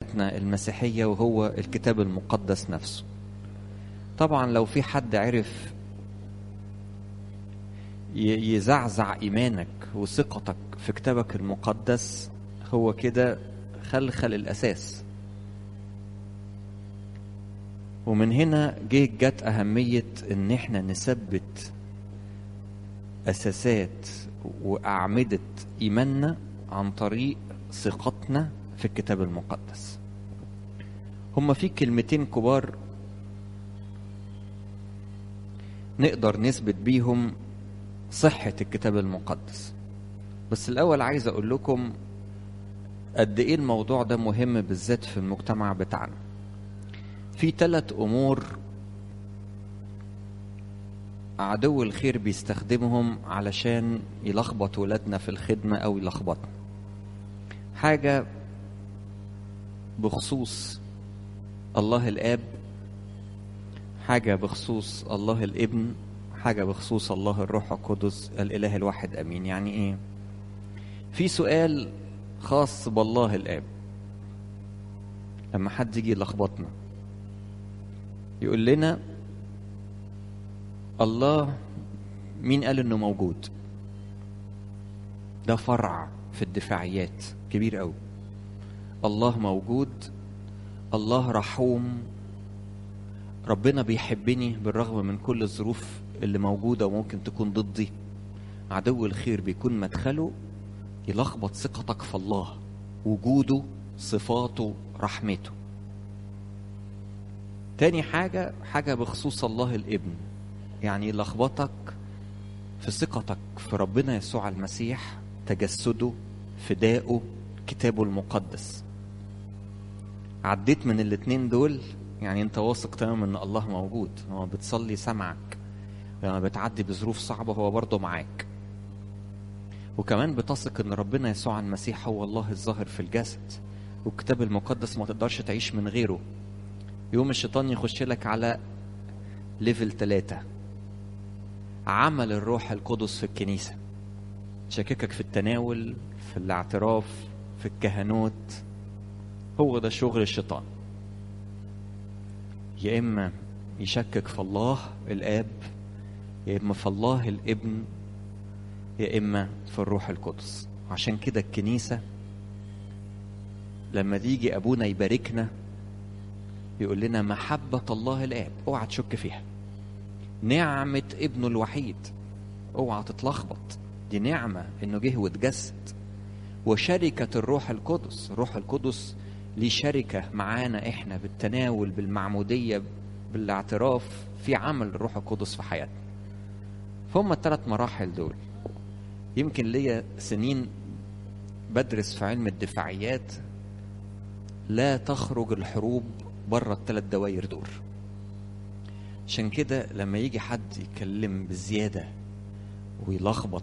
حياتنا المسيحية وهو الكتاب المقدس نفسه طبعا لو في حد عرف ي- يزعزع إيمانك وثقتك في كتابك المقدس هو كده خلخل الأساس ومن هنا جه جت أهمية إن إحنا نثبت أساسات وأعمدة إيماننا عن طريق ثقتنا في الكتاب المقدس هما في كلمتين كبار نقدر نثبت بيهم صحة الكتاب المقدس بس الأول عايز أقول لكم قد إيه الموضوع ده مهم بالذات في المجتمع بتاعنا في ثلاث أمور عدو الخير بيستخدمهم علشان يلخبط ولادنا في الخدمة أو يلخبطنا حاجة بخصوص الله الآب حاجة بخصوص الله الابن حاجة بخصوص الله الروح القدس الإله الواحد أمين يعني إيه في سؤال خاص بالله الآب لما حد يجي يلخبطنا يقول لنا الله مين قال انه موجود ده فرع في الدفاعيات كبير قوي الله موجود الله رحوم ربنا بيحبني بالرغم من كل الظروف اللي موجوده وممكن تكون ضدي عدو الخير بيكون مدخله يلخبط ثقتك في الله وجوده صفاته رحمته تاني حاجة حاجة بخصوص الله الابن يعني يلخبطك في ثقتك في ربنا يسوع المسيح تجسده فدائه كتابه المقدس عديت من الاتنين دول يعني انت واثق تماما ان الله موجود هو بتصلي سمعك لما بتعدي بظروف صعبة هو برضه معاك وكمان بتثق ان ربنا يسوع المسيح هو الله الظاهر في الجسد والكتاب المقدس ما تقدرش تعيش من غيره يوم الشيطان يخش لك على ليفل ثلاثة عمل الروح القدس في الكنيسة شككك في التناول في الاعتراف في الكهنوت هو ده شغل الشيطان يا إما يشكك في الله الآب يا إما في الله الابن يا إما في الروح القدس عشان كده الكنيسة لما تيجي أبونا يباركنا يقول لنا محبة الله الآب اوعى تشك فيها نعمة ابنه الوحيد اوعى تتلخبط دي نعمة انه جه واتجسد وشركة الروح القدس الروح القدس ليه شركة معانا احنا بالتناول بالمعمودية بالاعتراف في عمل الروح القدس في حياتنا فهم الثلاث مراحل دول يمكن ليا سنين بدرس في علم الدفاعيات لا تخرج الحروب بره الثلاث دواير دول عشان كده لما يجي حد يتكلم بزيادة ويلخبط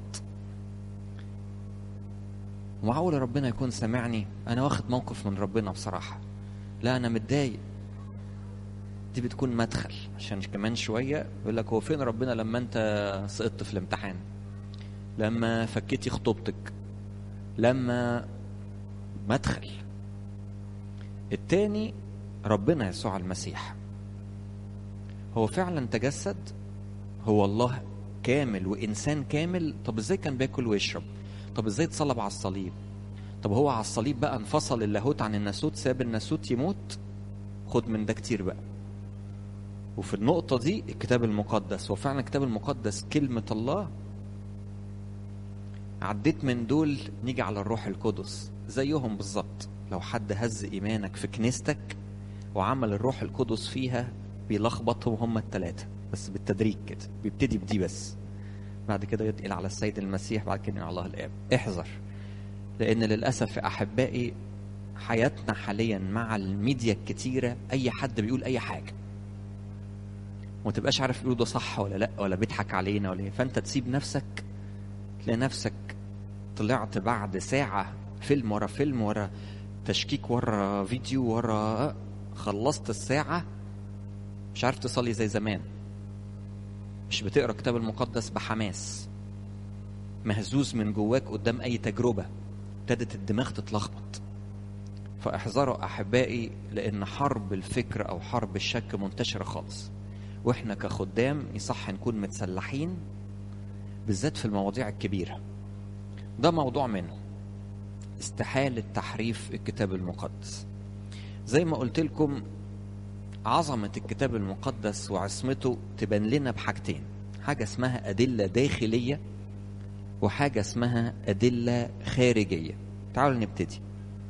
معقول ربنا يكون سامعني انا واخد موقف من ربنا بصراحة لا انا متضايق دي بتكون مدخل عشان كمان شوية يقول لك هو فين ربنا لما انت سقطت في الامتحان لما فكيتي خطوبتك لما مدخل التاني ربنا يسوع المسيح هو فعلا تجسد هو الله كامل وانسان كامل طب ازاي كان بياكل ويشرب طب ازاي اتصلب على الصليب طب هو على الصليب بقى انفصل اللاهوت عن الناسوت ساب الناسوت يموت خد من ده كتير بقى وفي النقطة دي الكتاب المقدس هو فعلا الكتاب المقدس كلمة الله عديت من دول نيجي على الروح القدس زيهم بالظبط لو حد هز ايمانك في كنيستك وعمل الروح القدس فيها بيلخبطهم هم الثلاثة بس بالتدريج كده بيبتدي بدي بس بعد كده يتقل على السيد المسيح بعد كده على الله الآب احذر لأن للأسف يا أحبائي حياتنا حاليا مع الميديا الكتيرة أي حد بيقول أي حاجة وما تبقاش عارف يقول ده صح ولا لا ولا بيضحك علينا ولا ايه فانت تسيب نفسك تلاقي نفسك طلعت بعد ساعة فيلم ورا فيلم ورا تشكيك ورا فيديو ورا خلصت الساعة مش عارف تصلي زي زمان مش بتقرا الكتاب المقدس بحماس مهزوز من جواك قدام اي تجربة ابتدت الدماغ تتلخبط فاحذروا احبائي لان حرب الفكر او حرب الشك منتشره خالص واحنا كخدام يصح نكون متسلحين بالذات في المواضيع الكبيره ده موضوع منه استحاله تحريف الكتاب المقدس زي ما قلت لكم عظمه الكتاب المقدس وعصمته تبان لنا بحاجتين حاجه اسمها ادله داخليه وحاجه اسمها ادله خارجيه تعالوا نبتدي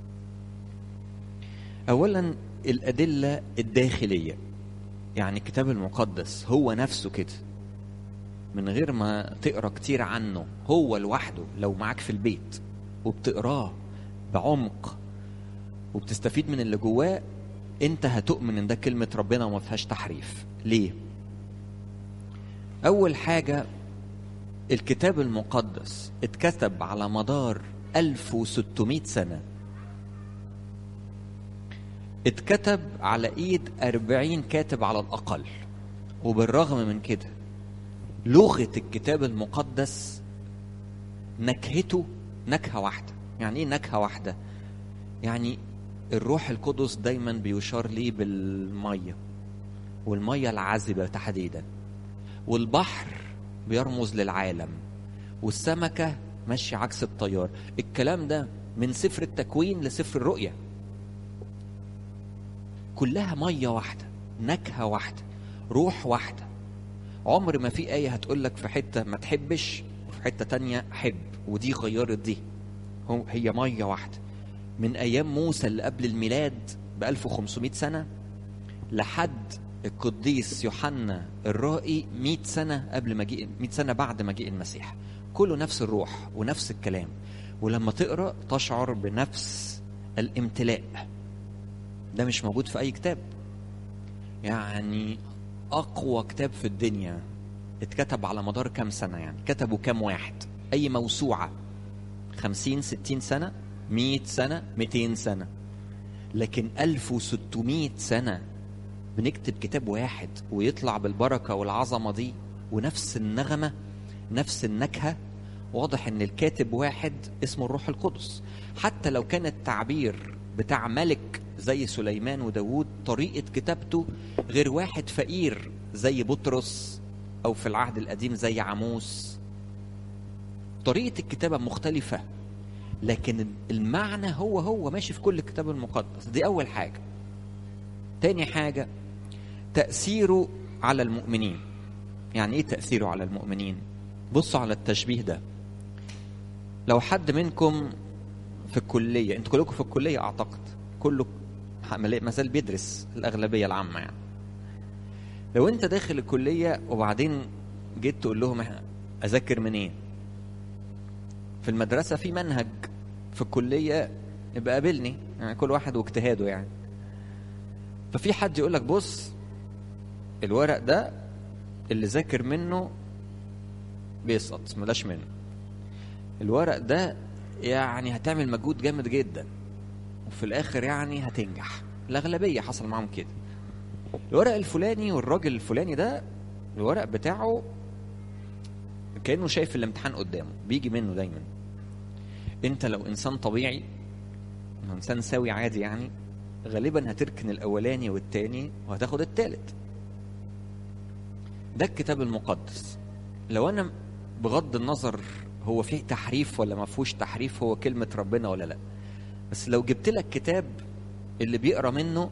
اولا الادله الداخليه يعني الكتاب المقدس هو نفسه كده من غير ما تقرا كتير عنه هو لوحده لو معاك في البيت وبتقراه بعمق وبتستفيد من اللي جواه انت هتؤمن ان ده كلمه ربنا وما فيهاش تحريف ليه اول حاجه الكتاب المقدس اتكتب على مدار 1600 سنه اتكتب على ايد أربعين كاتب على الأقل وبالرغم من كده لغة الكتاب المقدس نكهته نكهة واحدة يعني ايه نكهة واحدة يعني الروح القدس دايما بيشار ليه بالمية والمية العذبة تحديدا والبحر بيرمز للعالم والسمكة ماشية عكس التيار الكلام ده من سفر التكوين لسفر الرؤية كلها مية واحدة نكهة واحدة روح واحدة عمر ما في آية هتقول لك في حتة ما تحبش وفي حتة تانية حب ودي غيرت دي هو هي مية واحدة من أيام موسى اللي قبل الميلاد ب 1500 سنة لحد القديس يوحنا الرائي 100 سنة قبل مجيء 100 سنة بعد مجيء المسيح كله نفس الروح ونفس الكلام ولما تقرأ تشعر بنفس الامتلاء ده مش موجود في اي كتاب يعني اقوى كتاب في الدنيا اتكتب على مدار كام سنة يعني كتبوا كام واحد اي موسوعة خمسين ستين سنة مئة سنة مئتين سنة لكن ألف وستمائة سنة بنكتب كتاب واحد ويطلع بالبركة والعظمة دي ونفس النغمة نفس النكهة واضح ان الكاتب واحد اسمه الروح القدس حتى لو كان التعبير بتاع ملك زي سليمان وداود طريقة كتابته غير واحد فقير زي بطرس أو في العهد القديم زي عموس طريقة الكتابة مختلفة لكن المعنى هو هو ماشي في كل الكتاب المقدس دي أول حاجة تاني حاجة تأثيره على المؤمنين يعني إيه تأثيره على المؤمنين بصوا على التشبيه ده لو حد منكم في الكلية انتوا كلكم في الكلية أعتقد كله ما زال بيدرس الأغلبية العامة يعني لو أنت داخل الكلية وبعدين جيت تقول لهم أذاكر منين إيه؟ في المدرسة في منهج في الكلية يبقى قابلني يعني كل واحد واجتهاده يعني ففي حد يقول لك بص الورق ده اللي ذاكر منه بيسقط ملاش منه الورق ده يعني هتعمل مجهود جامد جدا وفي الاخر يعني هتنجح الاغلبيه حصل معاهم كده الورق الفلاني والراجل الفلاني ده الورق بتاعه كانه شايف الامتحان قدامه بيجي منه دايما انت لو انسان طبيعي انسان سوي عادي يعني غالبا هتركن الاولاني والتاني وهتاخد التالت ده الكتاب المقدس لو انا بغض النظر هو فيه تحريف ولا ما فيهوش تحريف هو كلمة ربنا ولا لا بس لو جبت لك كتاب اللي بيقرا منه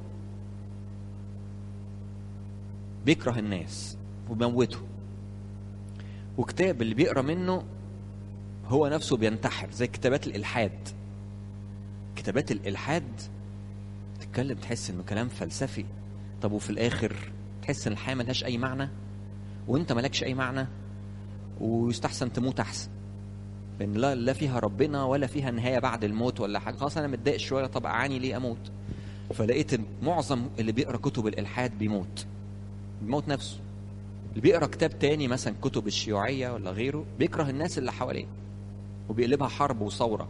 بيكره الناس وبيموته وكتاب اللي بيقرا منه هو نفسه بينتحر زي كتابات الالحاد كتابات الالحاد تتكلم تحس انه كلام فلسفي طب وفي الاخر تحس ان الحياه ملهاش اي معنى وانت مالكش اي معنى ويستحسن تموت احسن لان لا لا فيها ربنا ولا فيها نهايه بعد الموت ولا حاجه خلاص انا متضايق شويه طب اعاني ليه اموت فلقيت معظم اللي بيقرا كتب الالحاد بيموت بيموت نفسه اللي بيقرا كتاب تاني مثلا كتب الشيوعيه ولا غيره بيكره الناس اللي حواليه وبيقلبها حرب وثوره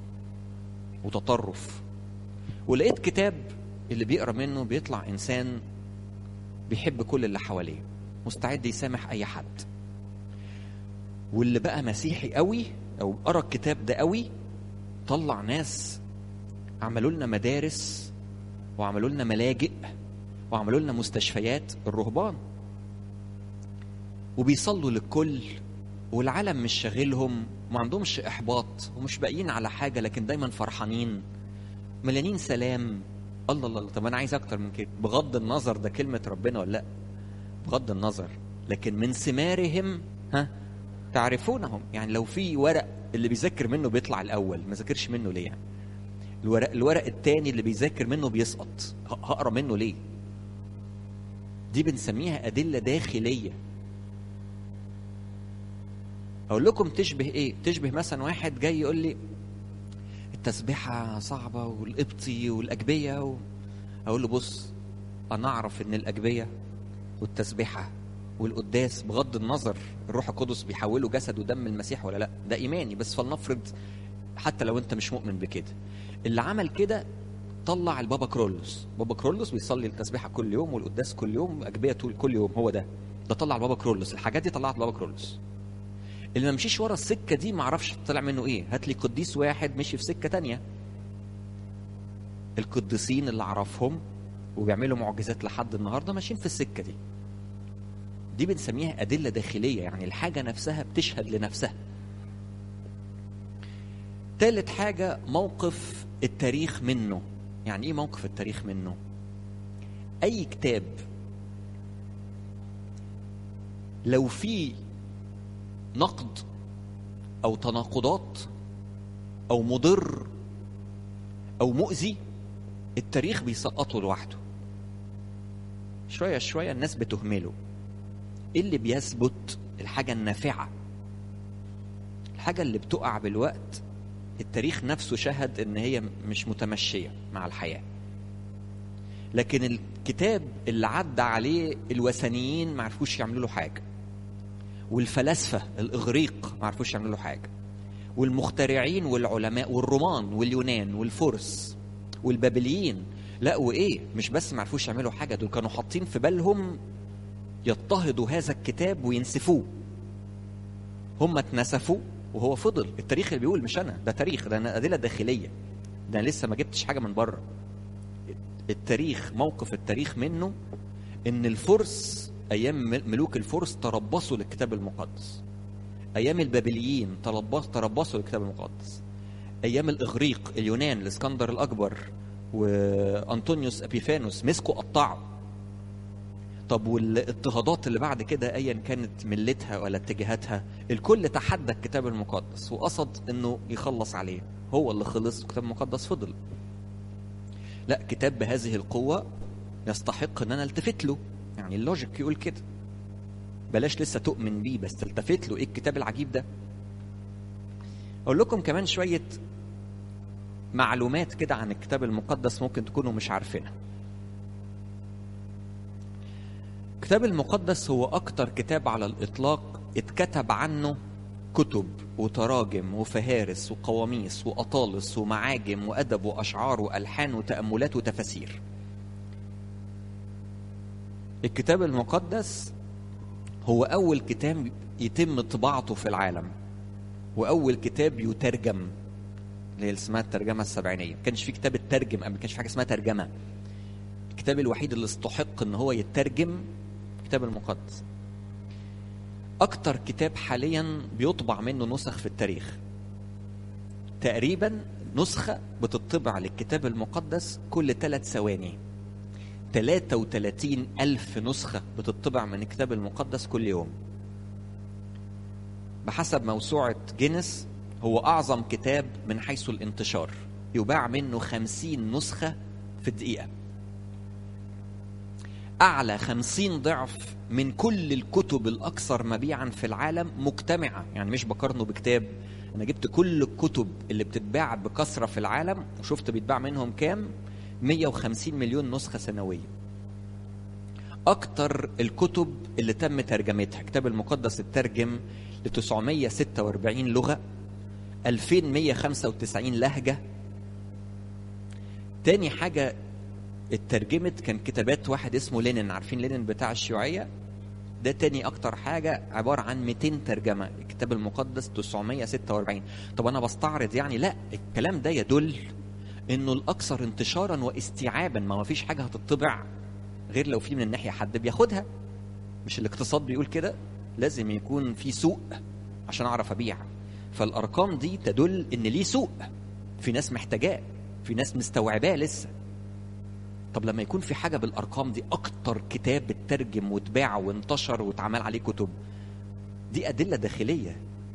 وتطرف ولقيت كتاب اللي بيقرا منه بيطلع انسان بيحب كل اللي حواليه مستعد يسامح اي حد واللي بقى مسيحي قوي او قرا الكتاب ده قوي طلع ناس عملوا لنا مدارس وعملوا لنا ملاجئ وعملوا لنا مستشفيات الرهبان وبيصلوا للكل والعالم مش شاغلهم وما عندهمش احباط ومش باقيين على حاجه لكن دايما فرحانين مليانين سلام الله الله طب انا عايز اكتر من كده بغض النظر ده كلمه ربنا ولا لا بغض النظر لكن من ثمارهم ها تعرفونهم يعني لو في ورق اللي بيذاكر منه بيطلع الاول ما ذاكرش منه ليه يعني الورق الورق التاني اللي بيذاكر منه بيسقط هقرا منه ليه دي بنسميها ادله داخليه اقول لكم تشبه ايه تشبه مثلا واحد جاي يقول لي التسبيحه صعبه والقبطي والاجبيه و... اقول له بص انا اعرف ان الاجبيه والتسبيحه والقداس بغض النظر الروح القدس بيحوله جسد ودم المسيح ولا لا ده ايماني بس فلنفرض حتى لو انت مش مؤمن بكده اللي عمل كده طلع البابا كرولوس بابا كرولوس بيصلي التسبيحه كل يوم والقداس كل يوم اجبيه طول كل يوم هو ده ده طلع البابا كرولوس الحاجات دي طلعت بابا كرولوس اللي ما مشيش ورا السكه دي ما اعرفش طلع منه ايه هات لي قديس واحد مشي في سكه تانية القديسين اللي اعرفهم وبيعملوا معجزات لحد النهارده ماشيين في السكه دي دي بنسميها ادله داخليه يعني الحاجه نفسها بتشهد لنفسها تالت حاجه موقف التاريخ منه يعني ايه موقف التاريخ منه اي كتاب لو في نقد او تناقضات او مضر او مؤذي التاريخ بيسقطه لوحده شويه شويه الناس بتهمله ايه اللي بيثبت الحاجه النافعه الحاجه اللي بتقع بالوقت التاريخ نفسه شهد ان هي مش متمشيه مع الحياه لكن الكتاب اللي عدى عليه الوثنيين ما عرفوش يعملوا له حاجه والفلاسفه الاغريق ما عرفوش يعملوا له حاجه والمخترعين والعلماء والرومان واليونان والفرس والبابليين لا وايه مش بس ما عرفوش يعملوا حاجه دول كانوا حاطين في بالهم يضطهدوا هذا الكتاب وينسفوه هم اتنسفوا وهو فضل التاريخ اللي بيقول مش انا ده تاريخ ده أنا ادله داخليه ده أنا لسه ما جبتش حاجه من بره التاريخ موقف التاريخ منه ان الفرس ايام ملوك الفرس تربصوا للكتاب المقدس ايام البابليين تربص تربصوا للكتاب المقدس ايام الاغريق اليونان الاسكندر الاكبر وانطونيوس ابيفانوس مسكوا قطعوا طب والاضطهادات اللي بعد كده ايا كانت ملتها ولا اتجاهاتها الكل تحدى الكتاب المقدس وقصد انه يخلص عليه هو اللي خلص الكتاب المقدس فضل لا كتاب بهذه القوة يستحق ان انا التفت له يعني اللوجيك يقول كده بلاش لسه تؤمن بيه بس تلتفت له ايه الكتاب العجيب ده اقول لكم كمان شوية معلومات كده عن الكتاب المقدس ممكن تكونوا مش عارفينها الكتاب المقدس هو أكتر كتاب على الإطلاق اتكتب عنه كتب وتراجم وفهارس وقواميس وأطالس ومعاجم وأدب وأشعار وألحان وتأملات وتفاسير الكتاب المقدس هو أول كتاب يتم طباعته في العالم وأول كتاب يترجم اللي اسمها الترجمة السبعينية ما كانش في كتاب اترجم قبل ما كانش في حاجة اسمها ترجمة الكتاب الوحيد اللي استحق ان هو يترجم الكتاب المقدس اكتر كتاب حاليا بيطبع منه نسخ في التاريخ تقريبا نسخة بتطبع للكتاب المقدس كل ثلاث ثواني 33 ألف نسخة بتطبع من الكتاب المقدس كل يوم بحسب موسوعة جينيس هو أعظم كتاب من حيث الانتشار يباع منه خمسين نسخة في الدقيقة أعلى خمسين ضعف من كل الكتب الأكثر مبيعا في العالم مجتمعة يعني مش بقارنه بكتاب أنا جبت كل الكتب اللي بتتباع بكثرة في العالم وشفت بيتباع منهم كام 150 مليون نسخة سنوية أكتر الكتب اللي تم ترجمتها الكتاب المقدس اترجم ل 946 لغة 2195 لهجة تاني حاجة اترجمت كان كتابات واحد اسمه لينين عارفين لينين بتاع الشيوعية ده تاني اكتر حاجة عبارة عن 200 ترجمة الكتاب المقدس 946 طب انا بستعرض يعني لا الكلام ده يدل انه الاكثر انتشارا واستيعابا ما فيش حاجه هتطبع غير لو في من الناحيه حد بياخدها مش الاقتصاد بيقول كده لازم يكون في سوق عشان اعرف ابيع فالارقام دي تدل ان ليه سوق في ناس محتاجاه في ناس مستوعباه لسه طب لما يكون في حاجه بالارقام دي اكتر كتاب اترجم واتباع وانتشر واتعمل عليه كتب دي ادله داخليه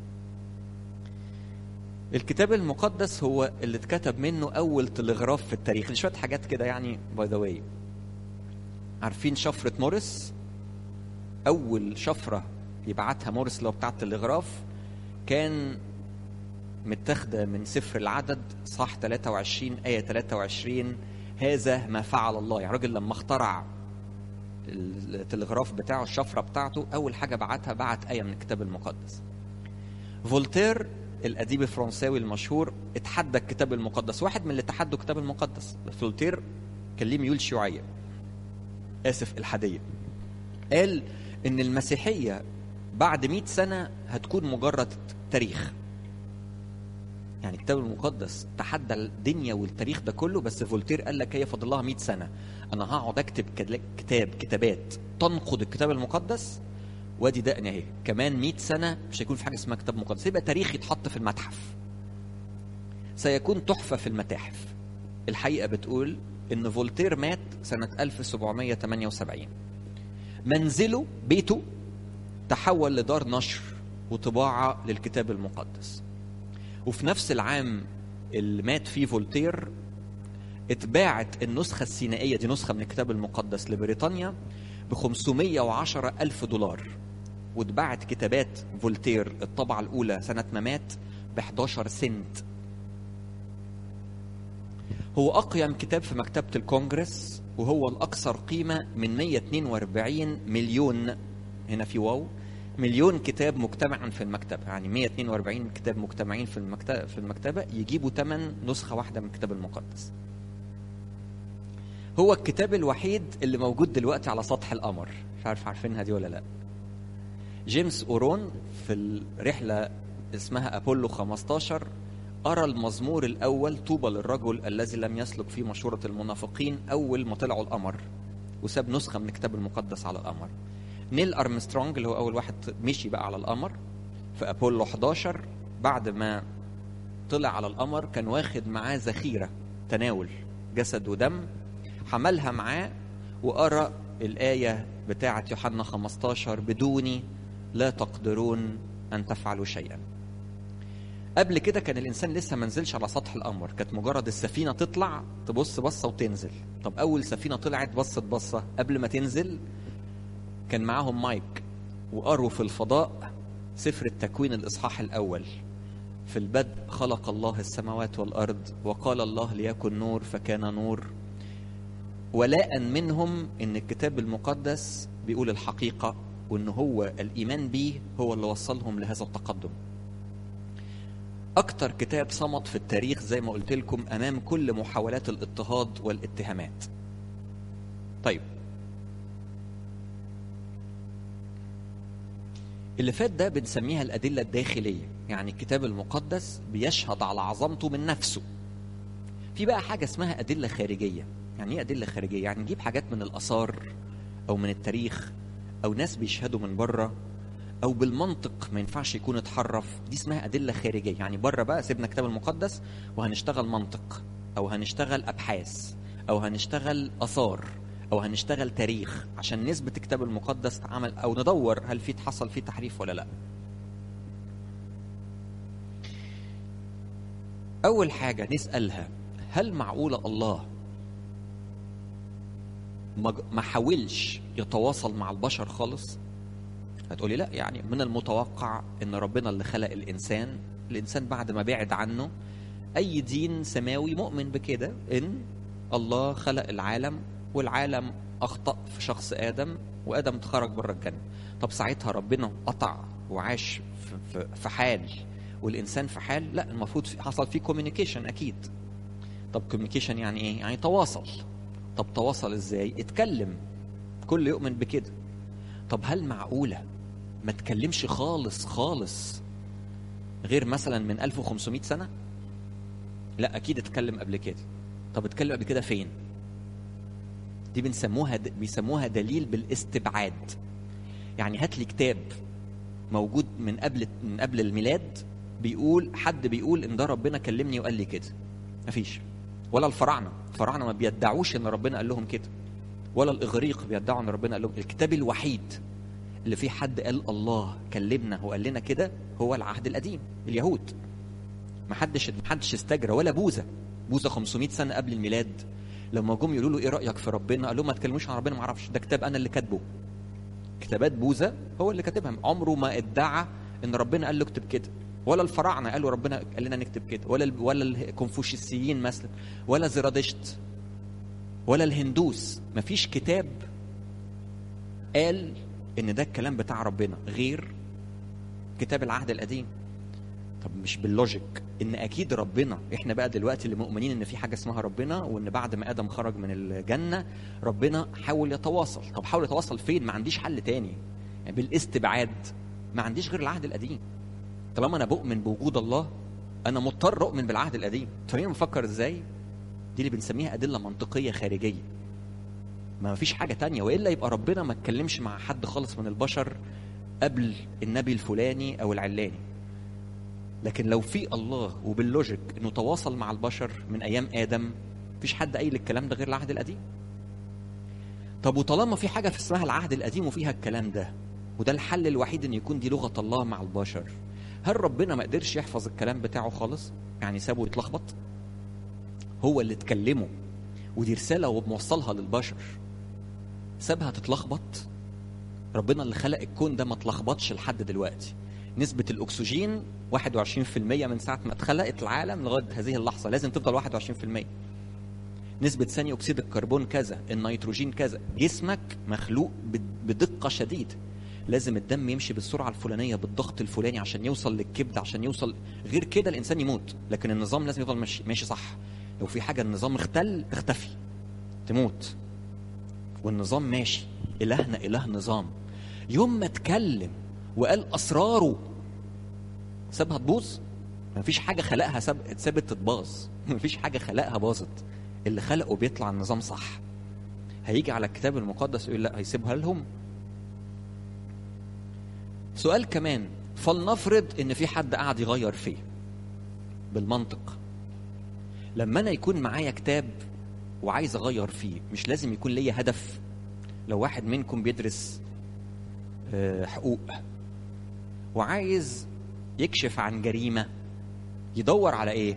الكتاب المقدس هو اللي اتكتب منه اول تلغراف في التاريخ شويه حاجات كده يعني باي ذا واي عارفين شفره موريس اول شفره يبعتها موريس اللي هو بتاع التلغراف كان متاخده من سفر العدد صح 23 ايه 23 هذا ما فعل الله يعني راجل لما اخترع التلغراف بتاعه الشفره بتاعته اول حاجه بعتها بعت ايه من الكتاب المقدس فولتير الاديب الفرنساوي المشهور اتحدى الكتاب المقدس واحد من اللي تحدوا الكتاب المقدس فولتير كان ليه ميول شيوعيه اسف الحاديه قال ان المسيحيه بعد 100 سنه هتكون مجرد تاريخ يعني الكتاب المقدس تحدى الدنيا والتاريخ ده كله بس فولتير قال لك هي فاضل لها 100 سنه انا هقعد اكتب كتاب كتابات تنقض الكتاب المقدس وادي دقن اهي كمان 100 سنه مش هيكون في حاجه اسمها كتاب مقدس يبقى تاريخ يتحط في المتحف سيكون تحفه في المتاحف الحقيقه بتقول ان فولتير مات سنه 1778 منزله بيته تحول لدار نشر وطباعه للكتاب المقدس وفي نفس العام اللي مات فيه فولتير اتباعت النسخة السينائية دي نسخة من الكتاب المقدس لبريطانيا ب 510 ألف دولار واتباعت كتابات فولتير الطبعة الأولى سنة ما مات ب 11 سنت هو أقيم كتاب في مكتبة الكونجرس وهو الأكثر قيمة من 142 مليون هنا في واو مليون كتاب مجتمعا في المكتبة يعني 142 كتاب مجتمعين في المكتبة في المكتبة يجيبوا ثمن نسخة واحدة من الكتاب المقدس هو الكتاب الوحيد اللي موجود دلوقتي على سطح القمر مش عارف عارفينها دي ولا لا جيمس اورون في الرحلة اسمها أبولو 15 أرى المزمور الأول طوبى للرجل الذي لم يسلك في مشورة المنافقين أول ما طلعوا القمر وساب نسخة من الكتاب المقدس على القمر نيل أرمسترونج اللي هو أول واحد مشي بقى على القمر في أبولو 11 بعد ما طلع على القمر كان واخد معاه ذخيرة تناول جسد ودم حملها معاه وقرأ الآية بتاعة يوحنا 15 بدوني لا تقدرون أن تفعلوا شيئا قبل كده كان الإنسان لسه ما نزلش على سطح القمر كانت مجرد السفينة تطلع تبص بصة وتنزل طب أول سفينة طلعت بصت بصة قبل ما تنزل كان معاهم مايك وقروا في الفضاء سفر التكوين الإصحاح الأول في البدء خلق الله السماوات والأرض وقال الله ليكن نور فكان نور ولاء منهم ان الكتاب المقدس بيقول الحقيقه وان هو الايمان به هو اللي وصلهم لهذا التقدم اكتر كتاب صمد في التاريخ زي ما قلت لكم امام كل محاولات الاضطهاد والاتهامات طيب اللي فات ده بنسميها الادله الداخليه يعني الكتاب المقدس بيشهد على عظمته من نفسه في بقى حاجه اسمها ادله خارجيه يعني ايه ادله خارجيه يعني نجيب حاجات من الاثار او من التاريخ او ناس بيشهدوا من بره او بالمنطق ما ينفعش يكون اتحرف دي اسمها ادله خارجيه يعني بره بقى سيبنا الكتاب المقدس وهنشتغل منطق او هنشتغل ابحاث او هنشتغل اثار او هنشتغل تاريخ عشان نثبت الكتاب المقدس عمل او ندور هل في حصل فيه تحريف ولا لا اول حاجه نسالها هل معقوله الله ما حاولش يتواصل مع البشر خالص هتقولي لا يعني من المتوقع ان ربنا اللي خلق الانسان الانسان بعد ما بعد عنه اي دين سماوي مؤمن بكده ان الله خلق العالم والعالم اخطا في شخص ادم وادم اتخرج بره الجنه طب ساعتها ربنا قطع وعاش في حال والانسان في حال لا المفروض حصل فيه كوميونيكيشن اكيد طب كوميونيكيشن يعني ايه يعني تواصل طب تواصل ازاي اتكلم كل يؤمن بكده طب هل معقوله ما تكلمش خالص خالص غير مثلا من 1500 سنه لا اكيد اتكلم قبل كده طب اتكلم قبل كده فين دي بنسموها د... بيسموها دليل بالاستبعاد يعني هات لي كتاب موجود من قبل من قبل الميلاد بيقول حد بيقول ان ده ربنا كلمني وقال لي كده مفيش ولا الفراعنه الفراعنه ما بيدعوش ان ربنا قال لهم كده ولا الاغريق بيدعوا ان ربنا قال لهم الكتاب الوحيد اللي فيه حد قال الله كلمنا وقال لنا كده هو العهد القديم اليهود ما حدش ما حدش استجرى ولا بوذا بوذا 500 سنه قبل الميلاد لما جم يقولوا له ايه رايك في ربنا قال لهم ما تكلموش عن ربنا ما اعرفش ده كتاب انا اللي كاتبه كتابات بوذا هو اللي كاتبها عمره ما ادعى ان ربنا قال له اكتب كده ولا الفراعنه قالوا ربنا قال لنا نكتب كده ولا ال ولا الكونفوشيسيين مثلا ولا زرادشت ولا الهندوس مفيش كتاب قال ان ده الكلام بتاع ربنا غير كتاب العهد القديم طب مش باللوجيك ان اكيد ربنا احنا بقى دلوقتي اللي مؤمنين ان في حاجه اسمها ربنا وان بعد ما ادم خرج من الجنه ربنا حاول يتواصل طب حاول يتواصل فين ما عنديش حل تاني يعني بالاستبعاد ما عنديش غير العهد القديم طالما انا بؤمن بوجود الله انا مضطر اؤمن بالعهد القديم فاهمين بفكر ازاي دي اللي بنسميها ادله منطقيه خارجيه ما فيش حاجه تانية والا يبقى ربنا ما اتكلمش مع حد خالص من البشر قبل النبي الفلاني او العلاني لكن لو في الله وباللوجيك انه تواصل مع البشر من ايام ادم مفيش حد قايل الكلام ده غير العهد القديم طب وطالما في حاجه في اسمها العهد القديم وفيها الكلام ده وده الحل الوحيد ان يكون دي لغه الله مع البشر هل ربنا ما قدرش يحفظ الكلام بتاعه خالص يعني سابه يتلخبط هو اللي اتكلمه ودي رساله وموصلها للبشر سابها تتلخبط ربنا اللي خلق الكون ده ما اتلخبطش لحد دلوقتي نسبة الأكسجين 21% من ساعة ما اتخلقت العالم لغاية هذه اللحظة لازم تفضل 21% نسبة ثاني أكسيد الكربون كذا النيتروجين كذا جسمك مخلوق بدقة شديدة لازم الدم يمشي بالسرعة الفلانية بالضغط الفلاني عشان يوصل للكبد عشان يوصل غير كده الإنسان يموت لكن النظام لازم يفضل ماشي, ماشي صح لو في حاجة النظام اختل تختفي تموت والنظام ماشي إلهنا إله نظام يوم ما اتكلم وقال اسراره سابها تبوظ مفيش حاجه خلقها ساب اتسابت تتباظ مفيش حاجه خلقها باظت اللي خلقه بيطلع النظام صح هيجي على الكتاب المقدس يقول لا هيسيبها لهم سؤال كمان فلنفرض ان في حد قاعد يغير فيه بالمنطق لما انا يكون معايا كتاب وعايز اغير فيه مش لازم يكون ليا هدف لو واحد منكم بيدرس حقوق وعايز يكشف عن جريمة يدور على ايه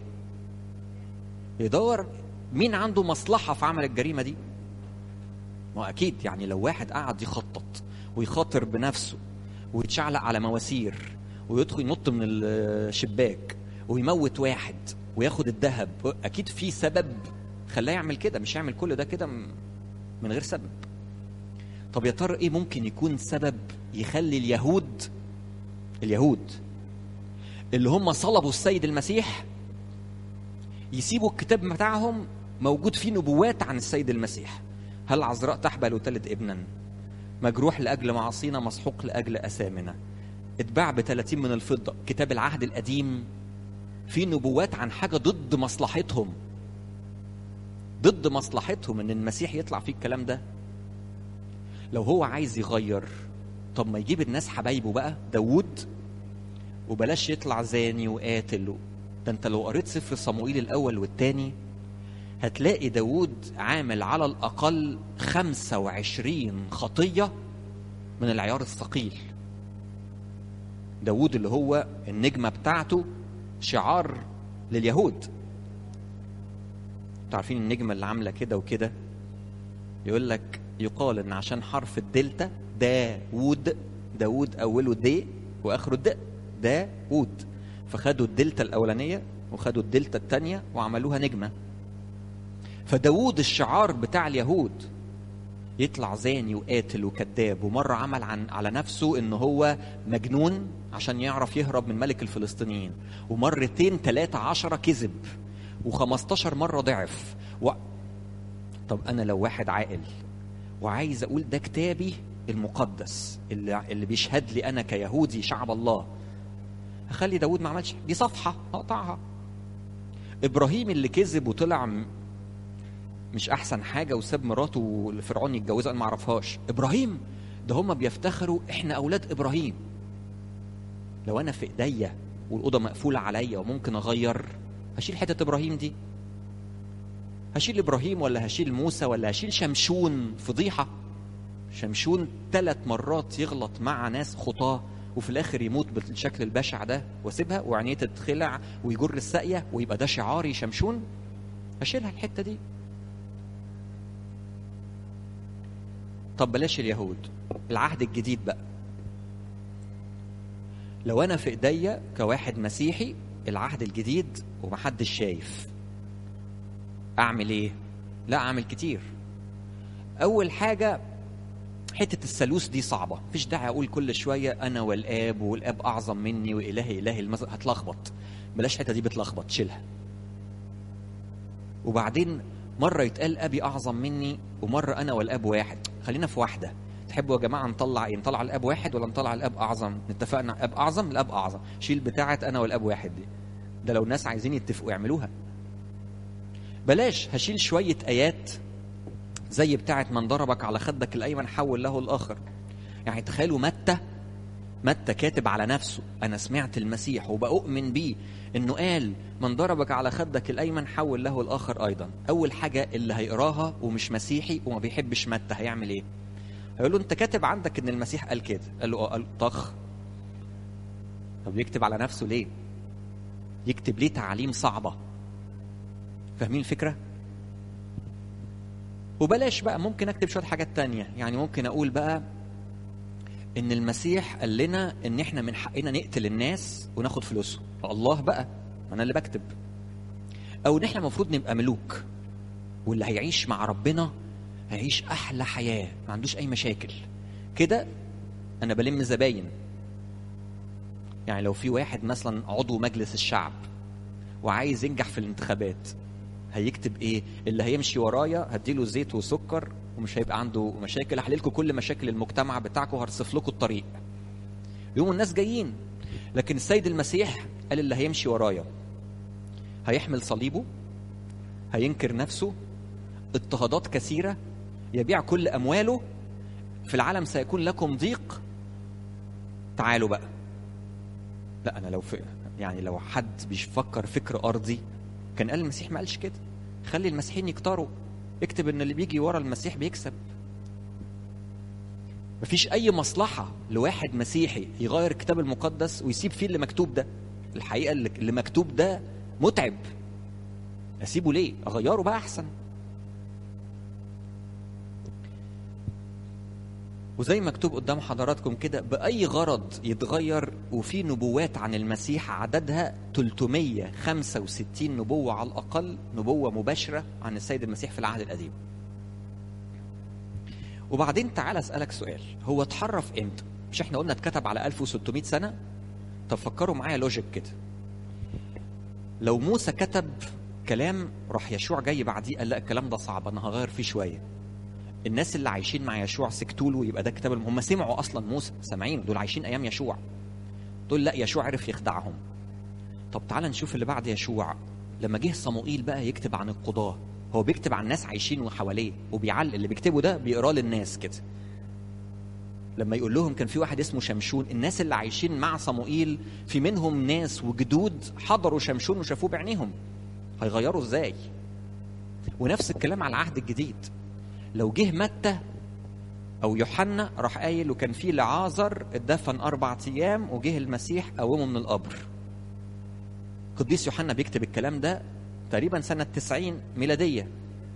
يدور مين عنده مصلحة في عمل الجريمة دي ما أكيد يعني لو واحد قعد يخطط ويخاطر بنفسه ويتشعلق على مواسير ويدخل ينط من الشباك ويموت واحد وياخد الذهب أكيد في سبب خلاه يعمل كده مش يعمل كل ده كده من غير سبب طب يا ترى ايه ممكن يكون سبب يخلي اليهود اليهود اللي هم صلبوا السيد المسيح يسيبوا الكتاب بتاعهم موجود فيه نبوات عن السيد المسيح هل عذراء تحبل وتلد ابنا مجروح لاجل معاصينا مسحوق لاجل اثامنا اتباع ب 30 من الفضه كتاب العهد القديم فيه نبوات عن حاجه ضد مصلحتهم ضد مصلحتهم ان المسيح يطلع فيه الكلام ده لو هو عايز يغير طب ما يجيب الناس حبايبه بقى داوود وبلاش يطلع زاني وقاتل ده انت لو قريت سفر صموئيل الاول والتاني هتلاقي داوود عامل على الاقل 25 خطيه من العيار الثقيل داوود اللي هو النجمه بتاعته شعار لليهود عارفين النجمه اللي عامله كده وكده يقول لك يقال ان عشان حرف الدلتا داوود داوود اوله د واخره د داوود فخدوا الدلتا الاولانيه وخدوا الدلتا الثانيه وعملوها نجمه فداوود الشعار بتاع اليهود يطلع زاني وقاتل وكذاب ومرة عمل عن على نفسه ان هو مجنون عشان يعرف يهرب من ملك الفلسطينيين ومرتين ثلاثة عشرة كذب و15 مرة ضعف و... طب انا لو واحد عاقل وعايز اقول ده كتابي المقدس اللي, اللي بيشهد لي انا كيهودي شعب الله هخلي داود ما عملش دي صفحه هقطعها ابراهيم اللي كذب وطلع مش احسن حاجه وساب مراته لفرعون يتجوزها انا ما اعرفهاش ابراهيم ده هم بيفتخروا احنا اولاد ابراهيم لو انا في ايديا والاوضه مقفوله عليا وممكن اغير هشيل حته ابراهيم دي هشيل ابراهيم ولا هشيل موسى ولا هشيل شمشون فضيحه شمشون ثلاث مرات يغلط مع ناس خطاه وفي الاخر يموت بالشكل البشع ده واسيبها وعينيه تتخلع ويجر الساقيه ويبقى ده شعاري شمشون اشيلها الحته دي طب بلاش اليهود العهد الجديد بقى لو انا في ايديا كواحد مسيحي العهد الجديد ومحدش شايف اعمل ايه لا اعمل كتير اول حاجه حته الثالوث دي صعبه مفيش داعي اقول كل شويه انا والاب والاب اعظم مني والهي الهي المز... هتلخبط بلاش الحته دي بتلخبط شيلها وبعدين مره يتقال ابي اعظم مني ومره انا والاب واحد خلينا في واحده تحبوا يا جماعه نطلع ايه نطلع الاب واحد ولا نطلع الاب اعظم اتفقنا اب اعظم الاب اعظم شيل بتاعه انا والاب واحد دي ده لو الناس عايزين يتفقوا يعملوها بلاش هشيل شويه ايات زي بتاعه من ضربك على خدك الايمن حول له الاخر يعني تخيلوا متى متى كاتب على نفسه انا سمعت المسيح وبأؤمن بيه انه قال من ضربك على خدك الايمن حول له الاخر ايضا اول حاجه اللي هيقراها ومش مسيحي وما بيحبش متى هيعمل ايه هيقول له انت كاتب عندك ان المسيح قال كده قال له اه قال طخ طب يكتب على نفسه ليه يكتب ليه تعاليم صعبه فاهمين الفكره وبلاش بقى ممكن اكتب شويه حاجات تانية يعني ممكن اقول بقى ان المسيح قال لنا ان احنا من حقنا نقتل الناس وناخد فلوسهم فالله بقى انا اللي بكتب او ان احنا المفروض نبقى ملوك واللي هيعيش مع ربنا هيعيش احلى حياه ما عندوش اي مشاكل كده انا بلم زباين يعني لو في واحد مثلا عضو مجلس الشعب وعايز ينجح في الانتخابات هيكتب ايه اللي هيمشي ورايا هديله زيت وسكر ومش هيبقى عنده مشاكل هحل لكم كل مشاكل المجتمع بتاعكم وهرصف لكم الطريق يوم الناس جايين لكن السيد المسيح قال اللي هيمشي ورايا هيحمل صليبه هينكر نفسه اضطهادات كثيره يبيع كل امواله في العالم سيكون لكم ضيق تعالوا بقى لا انا لو في يعني لو حد بيفكر فكر ارضي كان قال المسيح ما قالش كده خلي المسيحيين يكتروا اكتب ان اللي بيجي ورا المسيح بيكسب مفيش اي مصلحه لواحد مسيحي يغير الكتاب المقدس ويسيب فيه اللي مكتوب ده الحقيقه اللي مكتوب ده متعب اسيبه ليه اغيره بقى احسن وزي مكتوب قدام حضراتكم كده بأي غرض يتغير وفي نبوات عن المسيح عددها 365 نبوة على الأقل نبوة مباشرة عن السيد المسيح في العهد القديم وبعدين تعال أسألك سؤال هو اتحرف امتى؟ مش احنا قلنا اتكتب على 1600 سنة؟ طب فكروا معايا لوجيك كده لو موسى كتب كلام راح يشوع جاي بعديه قال لا الكلام ده صعب انا هغير فيه شويه الناس اللي عايشين مع يشوع سكتوا له يبقى ده كتاب هم سمعوا اصلا موسى سامعين دول عايشين ايام يشوع دول لا يشوع عرف يخدعهم طب تعال نشوف اللي بعد يشوع لما جه صموئيل بقى يكتب عن القضاه هو بيكتب عن ناس عايشين وحواليه وبيعلق اللي بيكتبه ده بيقراه للناس كده لما يقول لهم كان في واحد اسمه شمشون الناس اللي عايشين مع صموئيل في منهم ناس وجدود حضروا شمشون وشافوه بعينيهم هيغيروا ازاي ونفس الكلام على العهد الجديد لو جه متى او يوحنا راح قايل وكان في لعازر اتدفن اربع ايام وجه المسيح قومه من القبر قديس يوحنا بيكتب الكلام ده تقريبا سنة 90 ميلادية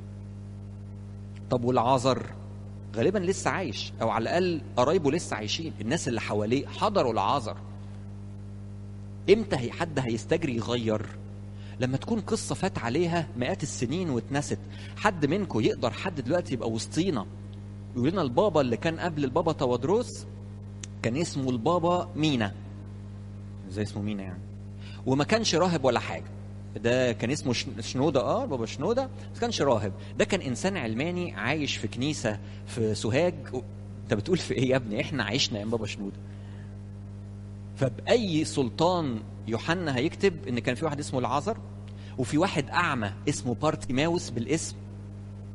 طب والعازر غالبا لسه عايش او على الاقل قرايبه لسه عايشين الناس اللي حواليه حضروا العازر امتى هي حد هيستجري يغير لما تكون قصة فات عليها مئات السنين واتنست حد منكم يقدر حد دلوقتي يبقى وسطينا يقول لنا البابا اللي كان قبل البابا توادروس كان اسمه البابا مينا زي اسمه مينا يعني وما كانش راهب ولا حاجة ده كان اسمه شنودة اه بابا شنودة بس كانش راهب ده كان انسان علماني عايش في كنيسة في سوهاج و... انت بتقول في ايه يا ابني احنا عشنا يا بابا شنودة فبأي سلطان يوحنا هيكتب ان كان في واحد اسمه العازر وفي واحد اعمى اسمه بارتيماوس بالاسم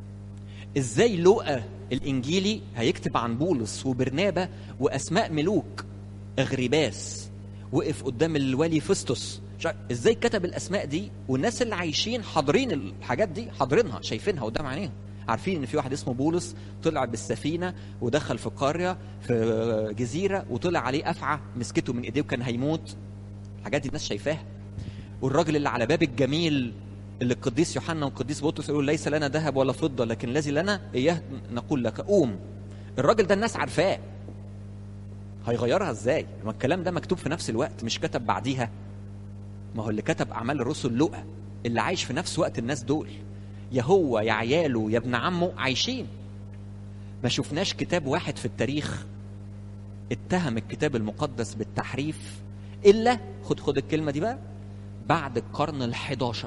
ازاي لوقا الانجيلي هيكتب عن بولس وبرنابا واسماء ملوك اغرباس وقف قدام الولي فيستوس مش عارف- ازاي كتب الاسماء دي والناس اللي عايشين حاضرين الحاجات دي حاضرينها شايفينها قدام عينيهم عارفين ان في واحد اسمه بولس طلع بالسفينه ودخل في قريه في جزيره وطلع عليه افعى مسكته من ايديه وكان هيموت الحاجات دي الناس شايفاها والراجل اللي على باب الجميل اللي القديس يوحنا والقديس بطرس يقول ليس لنا ذهب ولا فضه لكن الذي لنا اياه نقول لك قوم الراجل ده الناس عارفاه هيغيرها ازاي ما الكلام ده مكتوب في نفس الوقت مش كتب بعديها ما هو اللي كتب اعمال الرسل لقى اللي عايش في نفس وقت الناس دول يا هو يا عياله يا ابن عمه عايشين ما شفناش كتاب واحد في التاريخ اتهم الكتاب المقدس بالتحريف الا خد خد الكلمه دي بقى بعد القرن ال11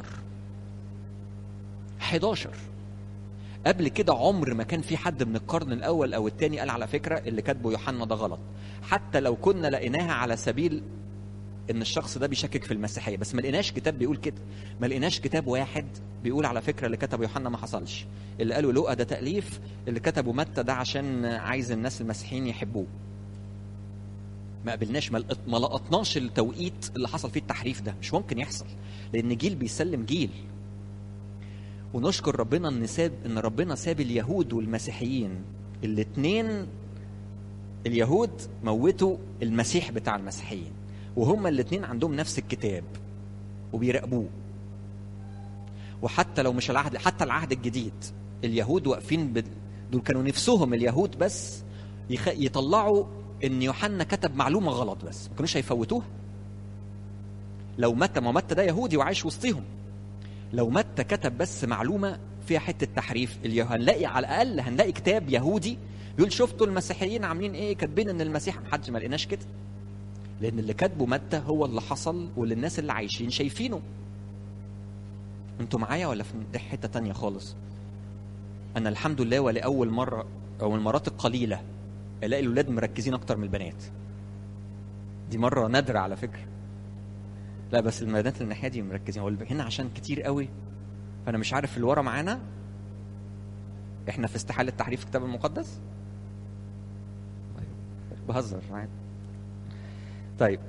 11 قبل كده عمر ما كان في حد من القرن الاول او الثاني قال على فكره اللي كاتبه يوحنا ده غلط حتى لو كنا لقيناها على سبيل ان الشخص ده بيشكك في المسيحيه بس ما لقيناش كتاب بيقول كده ما لقيناش كتاب واحد بيقول على فكره اللي كتبه يوحنا ما حصلش اللي قالوا لوقا ده تاليف اللي كتبه متى ده عشان عايز الناس المسيحيين يحبوه ما قابلناش ما لقط- ما لقطناش التوقيت اللي حصل فيه التحريف ده مش ممكن يحصل لان جيل بيسلم جيل ونشكر ربنا ان ساب ان ربنا ساب اليهود والمسيحيين الاثنين اليهود موتوا المسيح بتاع المسيحيين وهما الاثنين عندهم نفس الكتاب وبيراقبوه وحتى لو مش العهد حتى العهد الجديد اليهود واقفين بد... دول كانوا نفسهم اليهود بس يخ... يطلعوا ان يوحنا كتب معلومه غلط بس ما كانوش هيفوتوها لو متى ما متى ده يهودي وعايش وسطهم لو متى كتب بس معلومه فيها حته تحريف اليه- هنلاقي على الاقل هنلاقي كتاب يهودي بيقول شفتوا المسيحيين عاملين ايه كاتبين ان المسيح محدش ما لقيناش كده لان اللي كاتبه متى هو اللي حصل واللي الناس اللي عايشين شايفينه انتوا معايا ولا في دي حته تانية خالص انا الحمد لله ولاول مره او من المرات القليله الاقي الاولاد مركزين اكتر من البنات دي مره نادره على فكره لا بس البنات اللي الناحيه دي مركزين هو هنا عشان كتير قوي فانا مش عارف اللي ورا معانا احنا في استحاله تحريف الكتاب المقدس طيب بهزر معاك طيب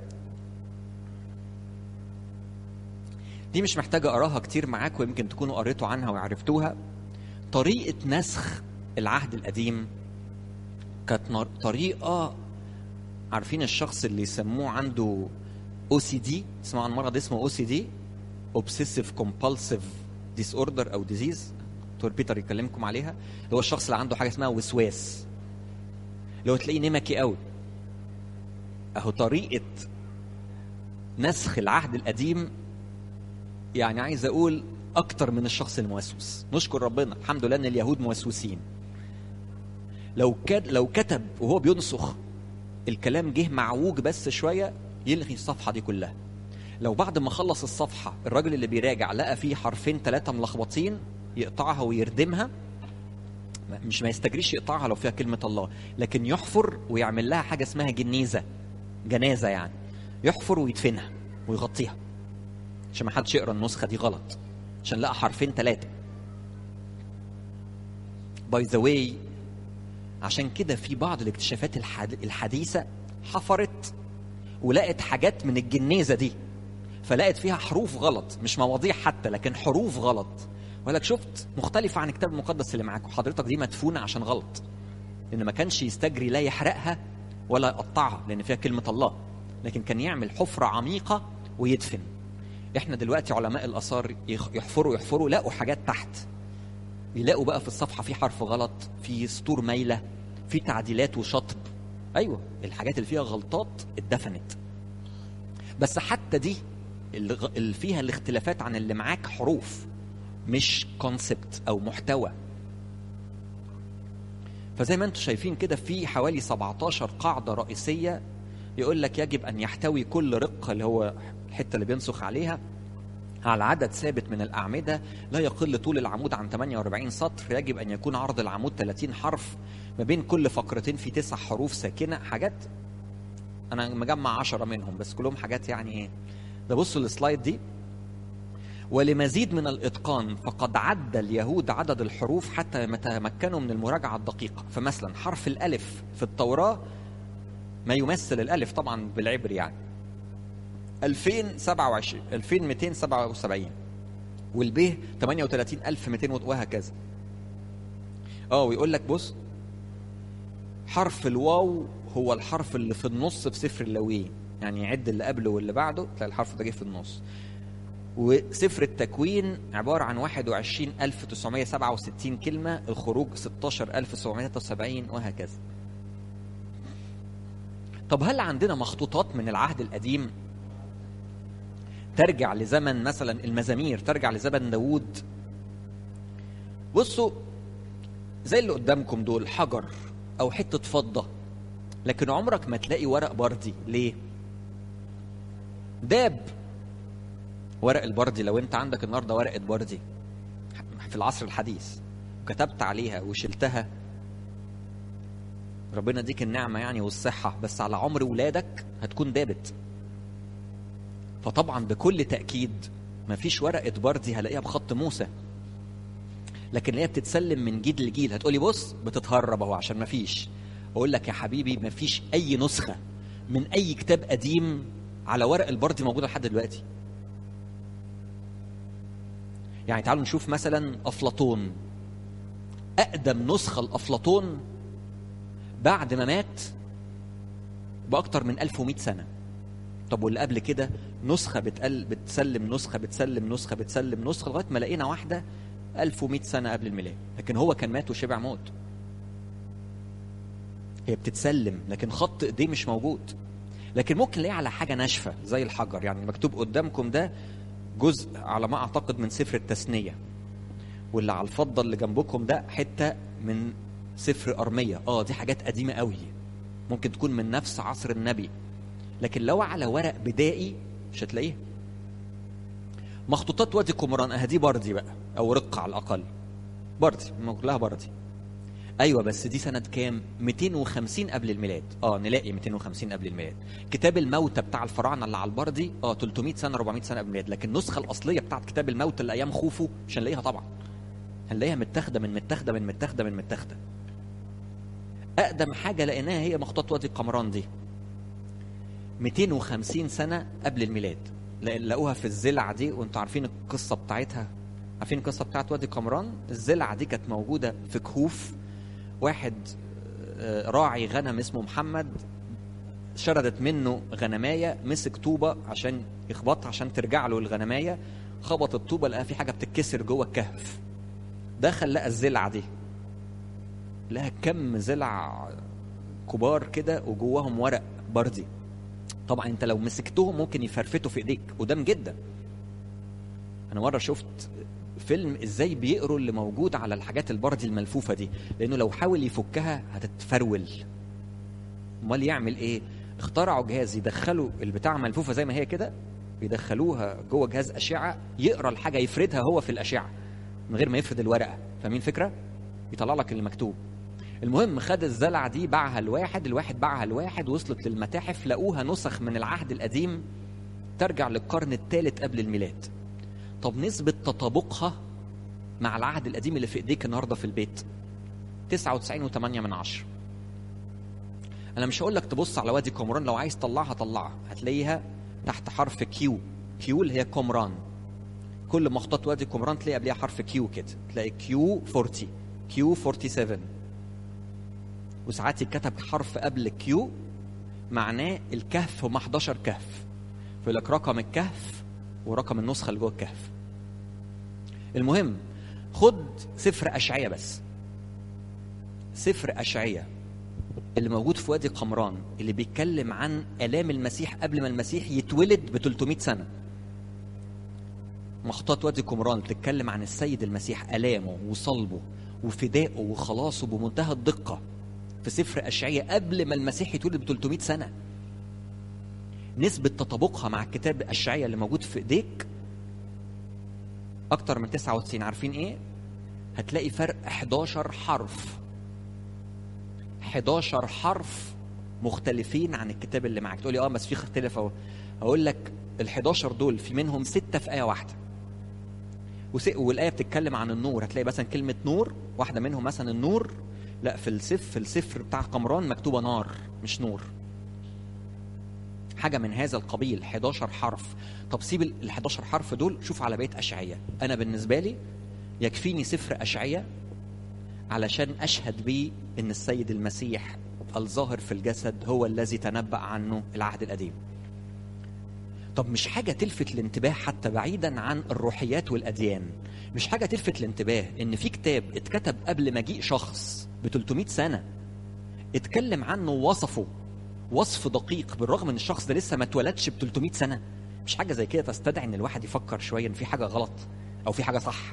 دي مش محتاجة أقراها كتير معاك ويمكن تكونوا قريتوا عنها وعرفتوها طريقة نسخ العهد القديم كانت نر- طريقة عارفين الشخص اللي يسموه عنده او سي دي تسمعوا عن مرض اسمه او سي دي اوبسيسيف كومبالسيف ديس اوردر او ديزيز دكتور بيتر يكلمكم عليها اللي هو الشخص اللي عنده حاجه اسمها وسواس اللي هو تلاقيه نمكي قوي اهو طريقه نسخ العهد القديم يعني عايز اقول اكتر من الشخص الموسوس نشكر ربنا الحمد لله ان اليهود موسوسين لو كاد لو كتب وهو بينسخ الكلام جه معوج بس شويه يلغي الصفحه دي كلها لو بعد ما خلص الصفحه الراجل اللي بيراجع لقى فيه حرفين ثلاثه ملخبطين يقطعها ويردمها ما- مش ما يستجريش يقطعها لو فيها كلمه الله لكن يحفر ويعمل لها حاجه اسمها جنيزه جنازه يعني يحفر ويدفنها ويغطيها عشان ما حدش يقرا النسخه دي غلط عشان لقى حرفين ثلاثه باي ذا واي عشان كده في بعض الاكتشافات الحد- الحديثه حفرت ولقت حاجات من الجنيزه دي فلقت فيها حروف غلط مش مواضيع حتى لكن حروف غلط ولك شفت مختلفة عن الكتاب المقدس اللي معاك وحضرتك دي مدفونة عشان غلط لأن ما كانش يستجري لا يحرقها ولا يقطعها لأن فيها كلمة الله لكن كان يعمل حفرة عميقة ويدفن احنا دلوقتي علماء الآثار يخ- يحفروا يحفروا لقوا حاجات تحت يلاقوا بقى في الصفحة في حرف غلط في سطور مايلة في تعديلات وشطب أيوة الحاجات اللي فيها غلطات اتدفنت بس حتى دي اللي غ- اللي فيها الاختلافات عن اللي معاك حروف مش كونسبت او محتوى فزي ما انتم شايفين كده في حوالي 17 قاعده رئيسيه يقول لك يجب ان يحتوي كل رق اللي هو الحته اللي بينسخ عليها على عدد ثابت من الأعمدة لا يقل طول العمود عن 48 سطر يجب أن يكون عرض العمود 30 حرف ما بين كل فقرتين في تسع حروف ساكنة حاجات أنا مجمع عشرة منهم بس كلهم حاجات يعني إيه ده بصوا السلايد دي ولمزيد من الاتقان فقد عد اليهود عدد الحروف حتى يتمكنوا من المراجعه الدقيقه فمثلا حرف الالف في التوراه ما يمثل الالف طبعا بالعبري يعني 2027 2277 والب 38200 وهكذا اه ويقول لك بص حرف الواو هو الحرف اللي في النص في سفر اللاويين يعني يعد اللي قبله واللي بعده تلاقي الحرف ده جه في النص وسفر التكوين عبارة عن 21967 كلمة الخروج 16773 وهكذا طب هل عندنا مخطوطات من العهد القديم ترجع لزمن مثلا المزامير ترجع لزمن داوود بصوا زي اللي قدامكم دول حجر او حته فضه لكن عمرك ما تلاقي ورق بردي ليه داب ورق البردي لو انت عندك النهارده ورقه بردي في العصر الحديث وكتبت عليها وشلتها ربنا يديك النعمه يعني والصحه بس على عمر ولادك هتكون دابت فطبعا بكل تاكيد مفيش ورقه بردي هلاقيها بخط موسى لكن هي بتتسلم من جيل لجيل هتقولي بص بتتهرب اهو عشان مفيش اقول لك يا حبيبي مفيش اي نسخه من اي كتاب قديم على ورق البردي موجوده لحد دلوقتي يعني تعالوا نشوف مثلا افلاطون اقدم نسخه لافلاطون بعد ما مات باكتر من 1100 سنه طب واللي قبل كده نسخه بتقل بتسلم نسخه بتسلم نسخه بتسلم نسخه لغايه ما لقينا واحده 1100 سنه قبل الميلاد لكن هو كان مات وشبع موت هي بتتسلم لكن خط ايديه مش موجود لكن ممكن نلاقيه على حاجه ناشفه زي الحجر يعني المكتوب قدامكم ده جزء على ما اعتقد من سفر التثنيه واللي على الفضه اللي جنبكم ده حته من سفر ارميه اه دي حاجات قديمه قوي ممكن تكون من نفس عصر النبي لكن لو على ورق بدائي مش هتلاقيها مخطوطات وادي قمران اهدي بردي بقى او رقه على الاقل بردي كلها بردي ايوه بس دي سنه كام 250 قبل الميلاد اه نلاقي 250 قبل الميلاد كتاب الموتى بتاع الفراعنه اللي على البردي اه 300 سنه 400 سنه قبل الميلاد لكن النسخه الاصليه بتاعت كتاب الموتى اللي ايام خوفو مش هنلاقيها طبعا هنلاقيها متاخده من متاخده من متاخده من متاخده اقدم حاجه لقيناها هي مخطوطات وادي القمران دي 250 سنه قبل الميلاد لقوها في الزلعه دي وانتوا عارفين القصه بتاعتها عارفين القصه بتاعت وادي قمران الزلعه دي كانت موجوده في كهوف واحد راعي غنم اسمه محمد شردت منه غنمايه مسك طوبه عشان يخبطها عشان ترجع له الغنمايه خبط الطوبه لقى في حاجه بتتكسر جوه الكهف دخل لقى الزلعه دي لقى كم زلع كبار كده وجواهم ورق بردي طبعا انت لو مسكتهم ممكن يفرفتوا في ايديك قدام جدا انا مره شفت فيلم ازاي بيقروا اللي موجود على الحاجات البردي الملفوفه دي لانه لو حاول يفكها هتتفرول امال يعمل ايه اخترعوا جهاز يدخلوا البتاع ملفوفه زي ما هي كده يدخلوها جوه جهاز اشعه يقرا الحاجه يفردها هو في الاشعه من غير ما يفرد الورقه فاهمين الفكره يطلع لك اللي مكتوب المهم خد الزلعه دي باعها لواحد الواحد باعها لواحد وصلت للمتاحف لقوها نسخ من العهد القديم ترجع للقرن الثالث قبل الميلاد طب نسبة تطابقها مع العهد القديم اللي في ايديك النهارده في البيت 99.8 من عشرة انا مش هقول لك تبص على وادي قمران لو عايز تطلعها طلعها هتلاقيها تحت حرف كيو كيو اللي هي قمران كل مخطوط وادي قمران تلاقي قبلها حرف كيو كده تلاقي كيو 40 كيو 47 وساعات يتكتب حرف قبل كيو معناه الكهف هم 11 كهف فيقول لك رقم الكهف ورقم النسخه اللي جوه الكهف المهم خد سفر اشعياء بس سفر اشعياء اللي موجود في وادي قمران اللي بيتكلم عن الام المسيح قبل ما المسيح يتولد ب 300 سنه مخطوطات وادي قمران بتتكلم عن السيد المسيح الامه وصلبه وفدائه وخلاصه بمنتهى الدقه في سفر اشعياء قبل ما المسيح يتولد ب 300 سنه نسبة تطابقها مع الكتاب الشعية اللي موجود في ايديك أكتر من 99 عارفين إيه؟ هتلاقي فرق 11 حرف 11 حرف مختلفين عن الكتاب اللي معاك تقولي اه بس في اختلاف اهو اقول لك ال 11 دول في منهم ستة في آية واحدة وس- والايه بتتكلم عن النور هتلاقي مثلا كلمه نور واحده منهم مثلا النور لا في السفر في السفر بتاع قمران مكتوبه نار مش نور حاجه من هذا القبيل 11 حرف طب سيب ال 11 حرف دول شوف على بيت اشعياء انا بالنسبه لي يكفيني سفر اشعياء علشان اشهد بيه ان السيد المسيح الظاهر في الجسد هو الذي تنبأ عنه العهد القديم طب مش حاجة تلفت الانتباه حتى بعيدا عن الروحيات والأديان مش حاجة تلفت الانتباه إن في كتاب اتكتب قبل مجيء شخص ب 300 سنة اتكلم عنه ووصفه وصف دقيق بالرغم ان الشخص ده لسه ما اتولدش ب 300 سنة مش حاجة زي كده تستدعي ان الواحد يفكر شوية ان في حاجة غلط او في حاجة صح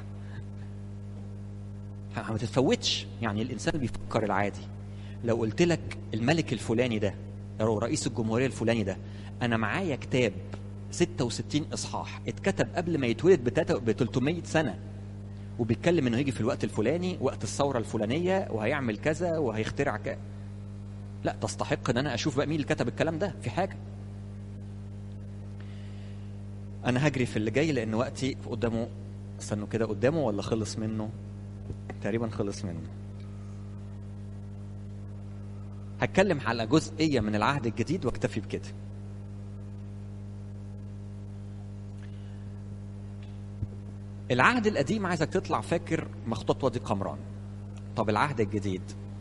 ما تتفوتش يعني الانسان اللي بيفكر العادي لو قلت لك الملك الفلاني ده او رئيس الجمهوريه الفلاني ده انا معايا كتاب 66 اصحاح اتكتب قبل ما يتولد ب 300 سنه وبيتكلم انه هيجي في الوقت الفلاني وقت الثوره الفلانيه وهيعمل كذا وهيخترع كذا لا تستحق ان انا اشوف بقى مين اللي كتب الكلام ده في حاجه انا هجري في اللي جاي لان وقتي قدامه استنوا كده قدامه ولا خلص منه تقريبا خلص منه هتكلم على جزئية من العهد الجديد واكتفي بكده العهد القديم عايزك تطلع فاكر مخطوط وادي قمران طب العهد الجديد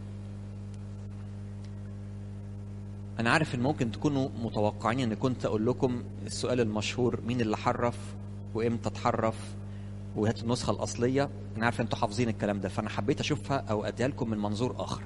انا عارف ان ممكن تكونوا متوقعين ان كنت اقول لكم السؤال المشهور مين اللي حرف وامتى اتحرف وهات النسخه الاصليه انا عارف انتوا حافظين الكلام ده فانا حبيت اشوفها او اديها لكم من منظور اخر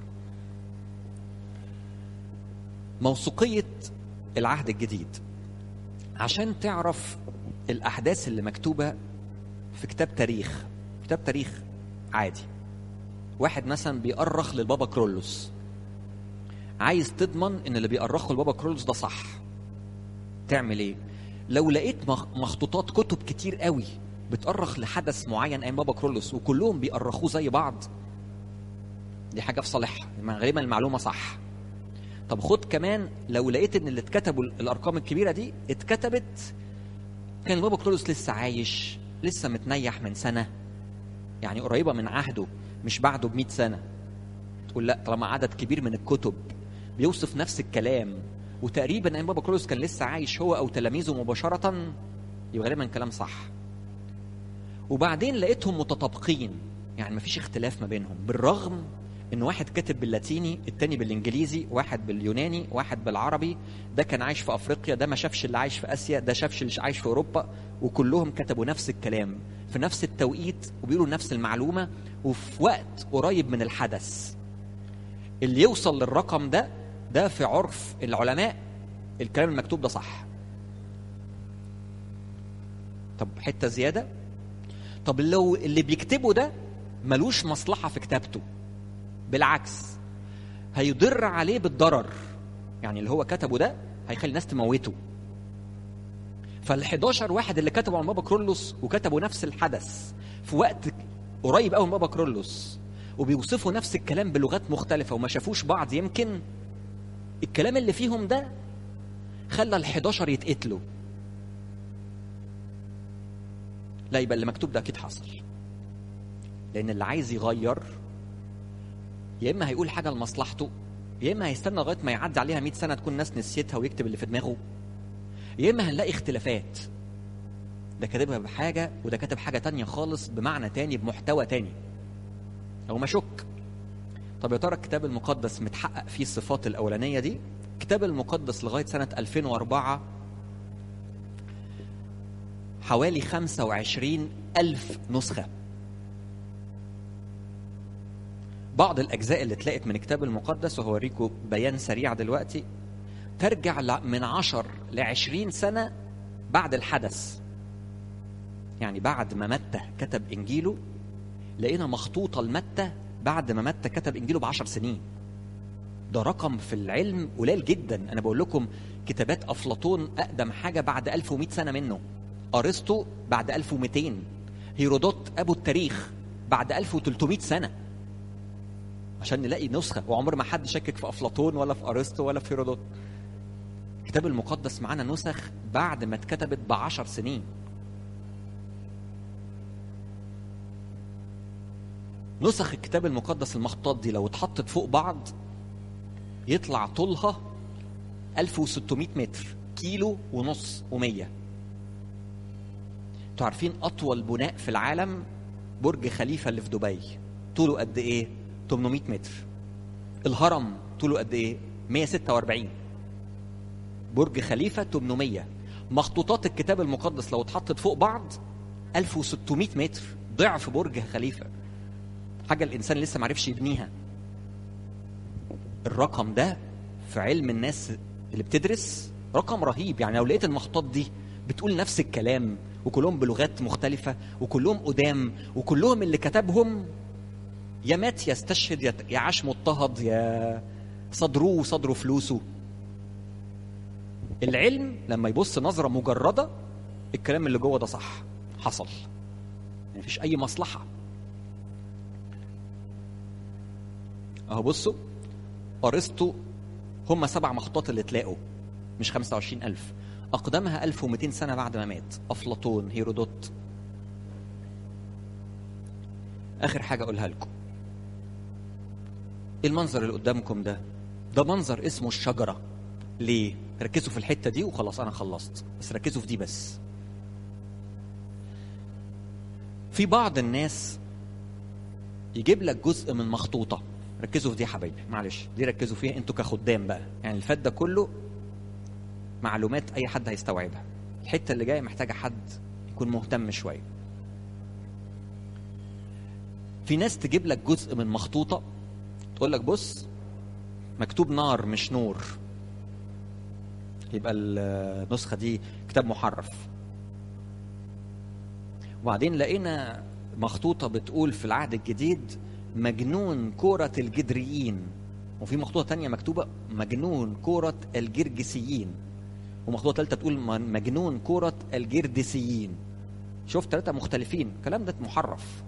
موثوقيه العهد الجديد عشان تعرف الاحداث اللي مكتوبه في كتاب تاريخ كتاب تاريخ عادي واحد مثلا بيأرخ للبابا كرولوس عايز تضمن ان اللي بيأرخه البابا كرولوس ده صح تعمل ايه لو لقيت مخطوطات كتب كتير قوي بتأرخ لحدث معين ايام بابا كرولوس وكلهم بيأرخوه زي بعض دي حاجه في صالحها غالبا المعلومه صح طب خد كمان لو لقيت ان اللي اتكتبوا الارقام الكبيره دي اتكتبت كان بابا كرولوس لسه عايش لسه متنيح من سنه يعني قريبه من عهده مش بعده ب 100 سنه تقول لا طالما عدد كبير من الكتب بيوصف نفس الكلام وتقريبا ايام بابا كرولوس كان لسه عايش هو او تلاميذه مباشره يبقى غالبا كلام صح وبعدين لقيتهم متطابقين يعني مفيش اختلاف ما بينهم بالرغم ان واحد كاتب باللاتيني التاني بالانجليزي واحد باليوناني واحد بالعربي ده كان عايش في افريقيا ده ما شافش اللي عايش في اسيا ده شافش اللي عايش في اوروبا وكلهم كتبوا نفس الكلام في نفس التوقيت وبيقولوا نفس المعلومه وفي وقت قريب من الحدث اللي يوصل للرقم ده ده في عرف العلماء الكلام المكتوب ده صح طب حته زياده طب لو اللي بيكتبه ده ملوش مصلحه في كتابته بالعكس هيضر عليه بالضرر يعني اللي هو كتبه ده هيخلي الناس تموته فال 11 واحد اللي كتبوا عن بابا كرولوس وكتبوا نفس الحدث في وقت قريب قوي من بابا كرولوس وبيوصفوا نفس الكلام بلغات مختلفه وما شافوش بعض يمكن الكلام اللي فيهم ده خلى ال 11 يتقتلوا لا يبقى اللي مكتوب ده اكيد حصل لان اللي عايز يغير يا اما هيقول حاجه لمصلحته يا اما هيستنى لغايه ما يعدي عليها 100 سنه تكون الناس نسيتها ويكتب اللي في دماغه يا اما هنلاقي اختلافات ده كاتبها بحاجه وده كاتب حاجه تانية خالص بمعنى تاني بمحتوى تاني او ما شك طب يا ترى الكتاب المقدس متحقق فيه الصفات الاولانيه دي الكتاب المقدس لغايه سنه 2004 حوالي 25 ألف نسخة بعض الأجزاء اللي اتلاقت من الكتاب المقدس وهوريكم بيان سريع دلوقتي ترجع من 10 ل 20 سنة بعد الحدث يعني بعد ما متى كتب إنجيله لقينا مخطوطة لمتى بعد ما متى كتب إنجيله بعشر سنين ده رقم في العلم قليل جدا أنا بقول لكم كتابات أفلاطون أقدم حاجة بعد 1100 سنة منه ارسطو بعد 1200 هيرودوت ابو التاريخ بعد 1300 سنه عشان نلاقي نسخه وعمر ما حد شكك في افلاطون ولا في ارسطو ولا في هيرودوت الكتاب المقدس معانا نسخ بعد ما اتكتبت بعشر سنين نسخ الكتاب المقدس المخطوطات دي لو اتحطت فوق بعض يطلع طولها 1600 متر كيلو ونص و100 انتوا عارفين اطول بناء في العالم برج خليفه اللي في دبي طوله قد ايه 800 متر الهرم طوله قد ايه 146 برج خليفه 800 مخطوطات الكتاب المقدس لو اتحطت فوق بعض 1600 متر ضعف برج خليفه حاجه الانسان لسه ما عرفش يبنيها الرقم ده في علم الناس اللي بتدرس رقم رهيب يعني لو لقيت المخطوطات دي بتقول نفس الكلام وكلهم بلغات مختلفة وكلهم قدام وكلهم اللي كتبهم يا مات يا استشهد يا يا عاش مضطهد يا صدروه وصدروا فلوسه العلم لما يبص نظرة مجردة الكلام اللي جوه ده صح حصل يعني مفيش أي مصلحة أهو بصوا أرسطو هم سبع مخطوطات اللي اتلاقوا مش 25000 أقدمها 1200 سنة بعد ما مات أفلاطون هيرودوت آخر حاجة أقولها لكم إيه المنظر اللي قدامكم ده ده منظر اسمه الشجرة ليه ركزوا في الحتة دي وخلاص أنا خلصت بس ركزوا في دي بس في بعض الناس يجيب لك جزء من مخطوطة ركزوا في دي يا حبايبي معلش دي ركزوا فيها انتوا كخدام بقى يعني الفات ده كله معلومات اي حد هيستوعبها الحته اللي جايه محتاجه حد يكون مهتم شويه في ناس تجيب لك جزء من مخطوطه تقول لك بص مكتوب نار مش نور يبقى النسخه دي كتاب محرف وبعدين لقينا مخطوطه بتقول في العهد الجديد مجنون كرة الجدريين وفي مخطوطة تانية مكتوبة مجنون كرة الجرجسيين ومخطوطة ثالثة تقول مجنون كرة الجردسيين شوف ثلاثة مختلفين الكلام ده محرف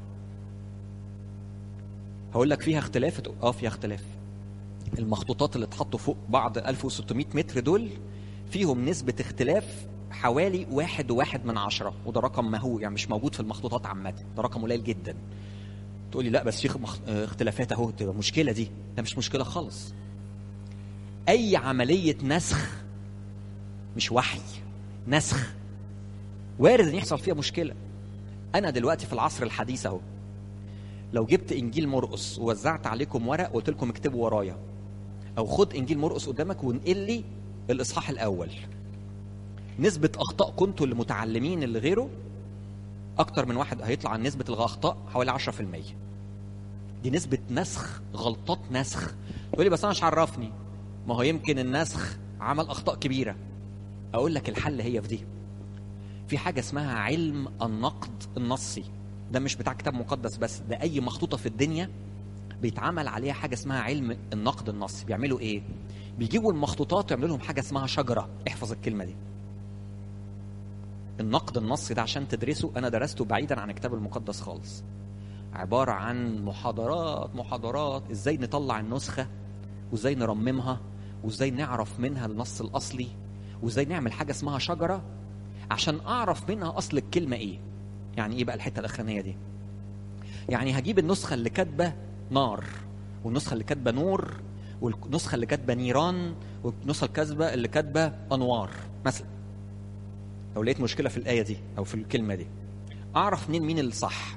هقول لك فيها اختلاف اه فيها اختلاف المخطوطات اللي اتحطوا فوق بعض 1600 متر دول فيهم نسبة اختلاف حوالي واحد وواحد من عشرة وده رقم مهول يعني مش موجود في المخطوطات عامة ده رقم قليل جدا تقولي لا بس في مخ... اختلافات اهو تبقى مشكلة دي ده مش مشكلة خالص أي عملية نسخ مش وحي نسخ وارد ان يحصل فيها مشكله انا دلوقتي في العصر الحديث اهو لو جبت انجيل مرقس ووزعت عليكم ورق وقلت لكم اكتبوا ورايا او خد انجيل مرقس قدامك وانقل لي الاصحاح الاول نسبة أخطاء كنتوا اللي متعلمين اللي غيره أكتر من واحد هيطلع عن نسبة الأخطاء حوالي 10% دي نسبة نسخ غلطات نسخ تقول لي بس أنا مش عرفني ما هو يمكن النسخ عمل أخطاء كبيرة اقول لك الحل هي في دي في حاجه اسمها علم النقد النصي ده مش بتاع كتاب مقدس بس ده اي مخطوطه في الدنيا بيتعمل عليها حاجه اسمها علم النقد النصي بيعملوا ايه بيجيبوا المخطوطات ويعملوا لهم حاجه اسمها شجره احفظ الكلمه دي النقد النصي ده عشان تدرسه انا درسته بعيدا عن الكتاب المقدس خالص عباره عن محاضرات محاضرات ازاي نطلع النسخه وازاي نرممها وازاي نعرف منها النص الاصلي وازاي نعمل حاجه اسمها شجره عشان اعرف منها اصل الكلمه ايه يعني ايه بقى الحته الاخرانيه دي يعني هجيب النسخه اللي كاتبه نار والنسخه اللي كاتبه نور والنسخه اللي كاتبه نيران والنسخه الكاتبه اللي كاتبه انوار مثلا لو لقيت مشكله في الايه دي او في الكلمه دي اعرف منين مين اللي صح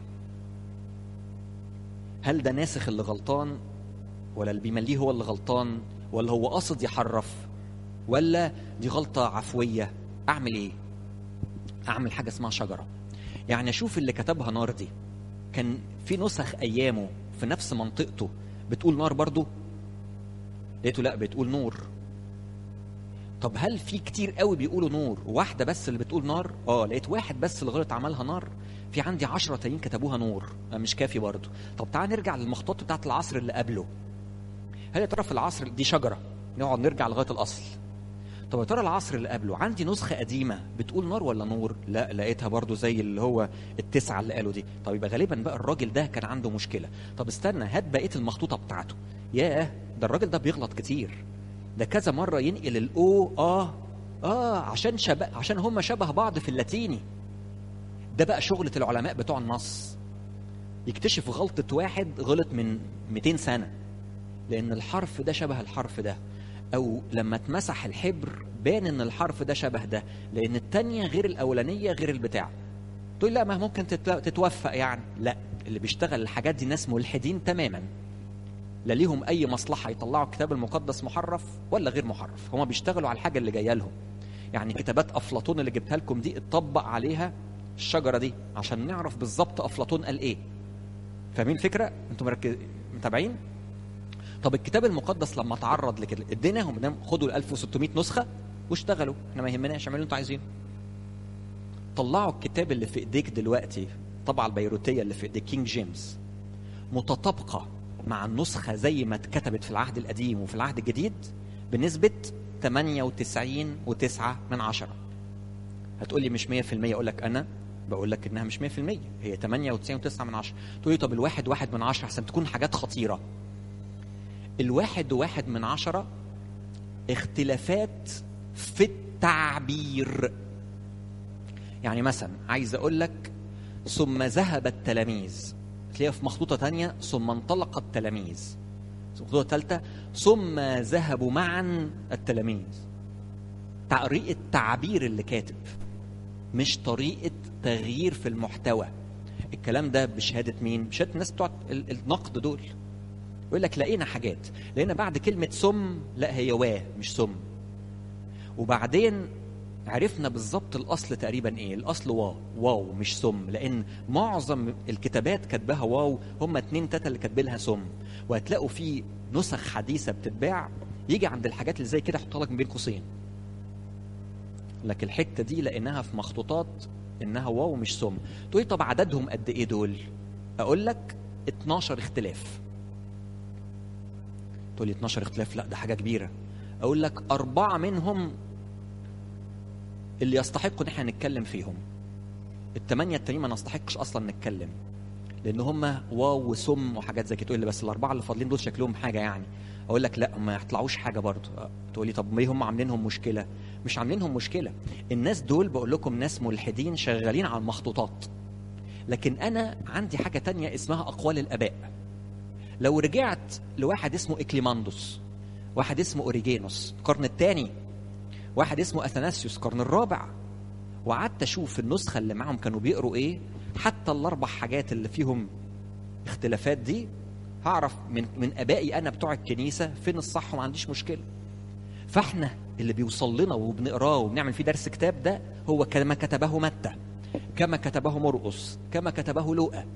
هل ده ناسخ اللي غلطان ولا اللي بيمليه هو اللي غلطان ولا هو قاصد يحرف ولا دي غلطة عفوية أعمل إيه؟ أعمل حاجة اسمها شجرة يعني أشوف اللي كتبها نار دي كان في نسخ أيامه في نفس منطقته بتقول نار برضو لقيته لا بتقول نور طب هل في كتير قوي بيقولوا نور واحدة بس اللي بتقول نار اه لقيت واحد بس اللي غلط عملها نار في عندي عشرة تانيين كتبوها نور مش كافي برضو طب تعال نرجع للمخطوطات بتاعت العصر اللي قبله هل يا ترى في العصر دي شجرة نقعد نرجع لغاية الأصل طب يا ترى العصر اللي قبله عندي نسخة قديمة بتقول نار ولا نور؟ لا لقيتها برضو زي اللي هو التسعة اللي قالوا دي، طب يبقى غالبا بقى الراجل ده كان عنده مشكلة، طب استنى هات بقية المخطوطة بتاعته، ياه ده الراجل ده بيغلط كتير، ده كذا مرة ينقل الأو آه آه عشان شبه عشان هم شبه بعض في اللاتيني. ده بقى شغلة العلماء بتوع النص. يكتشف غلطة واحد غلط من 200 سنة لأن الحرف ده شبه الحرف ده أو لما اتمسح الحبر بان إن الحرف ده شبه ده لأن التانية غير الأولانية غير البتاع تقول لا ما ممكن تتو- تتوفق يعني لا اللي بيشتغل الحاجات دي ناس ملحدين تماما لا ليهم أي مصلحة يطلعوا الكتاب المقدس محرف ولا غير محرف هما بيشتغلوا على الحاجة اللي جاية لهم يعني كتابات أفلاطون اللي جبتها لكم دي اتطبق عليها الشجرة دي عشان نعرف بالظبط أفلاطون قال إيه فاهمين الفكره انتوا مركز متابعين طب الكتاب المقدس لما تعرض لكده اديناهم إنهم خدوا ال 1600 نسخه واشتغلوا احنا ما يهمناش اعملوا اللي انتوا عايزينه طلعوا الكتاب اللي في ايديك دلوقتي الطبعه البيروتيه اللي في ايديك كينج جيمس متطابقه مع النسخه زي ما اتكتبت في العهد القديم وفي العهد الجديد بنسبه 98 و9 من عشرة هتقول لي مش 100% اقول لك انا بقول لك انها مش 100% هي 98 و9 من عشرة تقول لي طب الواحد واحد من عشرة عشان تكون حاجات خطيرة الواحد وواحد من عشرة اختلافات في التعبير يعني مثلا عايز اقول لك ثم ذهب التلاميذ تلاقيها في مخطوطة تانية ثم انطلق التلاميذ مخطوطة ثالثة ثم ذهبوا معا التلاميذ طريقة تعبير اللي كاتب مش طريقة تغيير في المحتوى الكلام ده بشهادة مين؟ بشهادة الناس بتوع ال- النقد دول يقول لك لقينا حاجات لقينا بعد كلمة سم لا هي وا مش سم وبعدين عرفنا بالظبط الاصل تقريبا ايه الاصل واو واو مش سم لان معظم الكتابات كاتباها واو هم اتنين تلاته اللي كاتبينها سم وهتلاقوا في نسخ حديثه بتتباع يجي عند الحاجات اللي زي كده يحطها لك من بين قوسين لكن الحته دي لانها في مخطوطات انها واو مش سم تقول لي طب عددهم قد ايه دول اقول لك 12 اختلاف تقول لي 12 اختلاف لا ده حاجه كبيره اقول لك اربعه منهم اللي يستحقوا ان احنا نتكلم فيهم الثمانيه التانيين ما نستحقش اصلا نتكلم لان هم واو وسم وحاجات زي كده تقول لي بس الاربعه اللي فاضلين دول شكلهم حاجه يعني اقول لك لا ما يطلعوش حاجه برضه تقول لي طب ليه هم عاملينهم مشكله مش عاملينهم مشكله الناس دول بقول لكم ناس ملحدين شغالين على المخطوطات لكن انا عندي حاجه تانية اسمها اقوال الاباء لو رجعت لواحد اسمه اكليماندوس واحد اسمه اوريجينوس القرن الثاني واحد اسمه اثناسيوس القرن الرابع وقعدت اشوف النسخه اللي معاهم كانوا بيقروا ايه حتى الاربع حاجات اللي فيهم اختلافات دي هعرف من من ابائي انا بتوع الكنيسه فين الصح وما عنديش مشكله فاحنا اللي بيوصل لنا وبنقراه وبنعمل فيه درس كتاب ده هو كما كتبه متى كما كتبه مرقس كما كتبه لوقا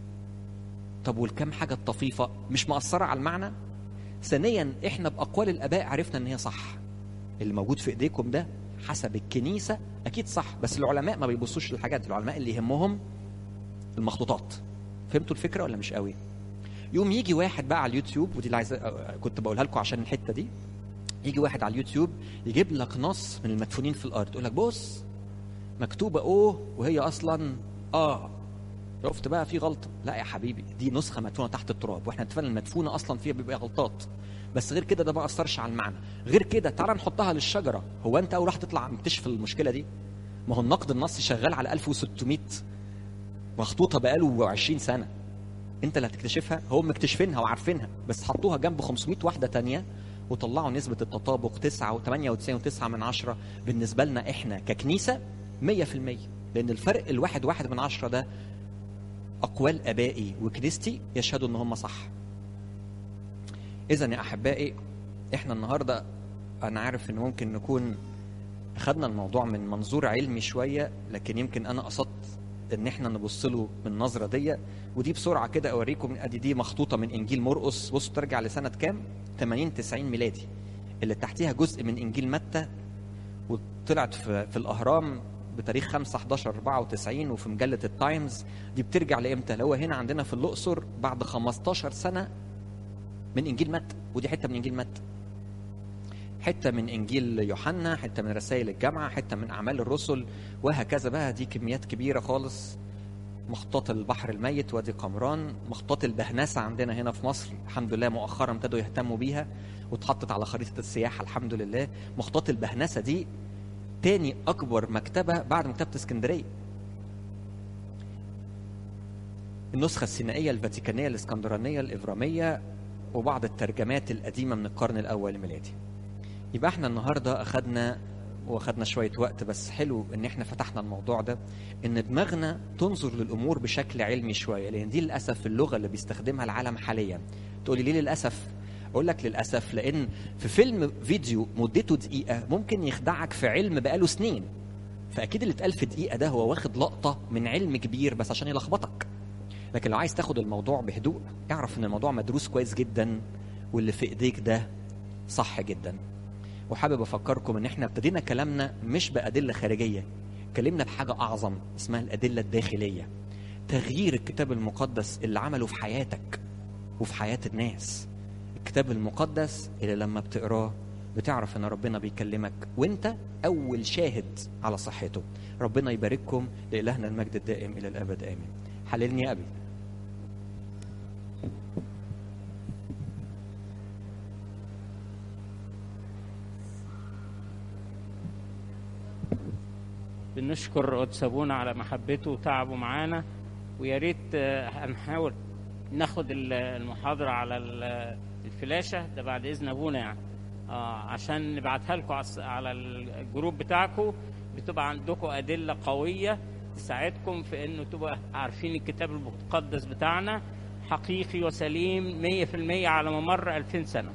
طب والكم حاجه الطفيفه مش مأثره على المعنى ثانيا احنا باقوال الاباء عرفنا ان هي صح اللي موجود في ايديكم ده حسب الكنيسه اكيد صح بس العلماء ما بيبصوش للحاجات العلماء اللي يهمهم المخطوطات فهمتوا الفكره ولا مش قوي يوم يجي واحد بقى على اليوتيوب ودي اللي عايز كنت بقولها لكم عشان الحته دي يجي واحد على اليوتيوب يجيب لك نص من المدفونين في الارض يقول لك بص مكتوبه او وهي اصلا اه شفت بقى في غلطه لا يا حبيبي دي نسخه مدفونه تحت التراب واحنا اتفقنا المدفونه اصلا فيها بيبقى غلطات بس غير كده ده ما اثرش على المعنى غير كده تعالى نحطها للشجره هو انت اول راح تطلع مكتشف المشكله دي ما هو النقد النصي شغال على 1600 مخطوطه بقاله 20 سنه انت اللي هتكتشفها هم مكتشفينها وعارفينها بس حطوها جنب 500 واحده تانية وطلعوا نسبه التطابق 9 و98 من عشرة بالنسبه لنا احنا ككنيسه 100% لان الفرق الواحد واحد من عشرة ده اقوال ابائي وكنيستي يشهدوا ان هم صح اذا يا احبائي احنا النهارده انا عارف ان ممكن نكون اخذنا الموضوع من منظور علمي شويه لكن يمكن انا قصدت ان احنا نبص له من النظره دي ودي بسرعه كده اوريكم ادي دي مخطوطه من انجيل مرقس بصوا ترجع لسنه كام 80 90 ميلادي اللي تحتيها جزء من انجيل متى وطلعت في, في الاهرام بتاريخ 5 11 94 وفي مجله التايمز دي بترجع لامتى؟ اللي هو هنا عندنا في الاقصر بعد 15 سنه من انجيل متى ودي حته من انجيل متى حته من انجيل يوحنا حته من رسائل الجامعه حته من اعمال الرسل وهكذا بقى دي كميات كبيره خالص مخطوط البحر الميت وادي قمران مخطوط البهنسه عندنا هنا في مصر الحمد لله مؤخرا ابتدوا يهتموا بيها واتحطت على خريطه السياحه الحمد لله مخطوط البهنسه دي تاني اكبر مكتبه بعد مكتبه اسكندريه النسخة السينائية الفاتيكانية الإسكندرانية الإبرامية وبعض الترجمات القديمة من القرن الأول الميلادي يبقى احنا النهاردة أخدنا واخدنا شوية وقت بس حلو ان احنا فتحنا الموضوع ده ان دماغنا تنظر للامور بشكل علمي شوية لان دي للأسف اللغة اللي بيستخدمها العالم حاليا تقولي ليه للأسف اقول لك للأسف لان في فيلم فيديو مدته دقيقة ممكن يخدعك في علم بقاله سنين فاكيد اللي اتقال في دقيقة ده هو واخد لقطة من علم كبير بس عشان يلخبطك لكن لو عايز تاخد الموضوع بهدوء اعرف ان الموضوع مدروس كويس جدا واللي في ايديك ده صح جدا وحابب افكركم ان احنا ابتدينا كلامنا مش بادله خارجيه كلمنا بحاجه اعظم اسمها الادله الداخليه تغيير الكتاب المقدس اللي عمله في حياتك وفي حياه الناس الكتاب المقدس اللي لما بتقراه بتعرف ان ربنا بيكلمك وانت اول شاهد على صحته ربنا يبارككم لالهنا المجد الدائم الى الابد امين حللني يا ابي بنشكر قدس ابونا على محبته وتعبه معانا ويا ريت آه، هنحاول ناخد ال- المحاضره على ال- الفلاشه ده بعد اذن ابونا يعني اه عشان نبعتها لكم على الس- على الجروب بتاعكم بتبقى عندكم ادله قويه تساعدكم في انه تبقى عارفين الكتاب المقدس بتاعنا حقيقي وسليم 100% على ممر 2000 سنه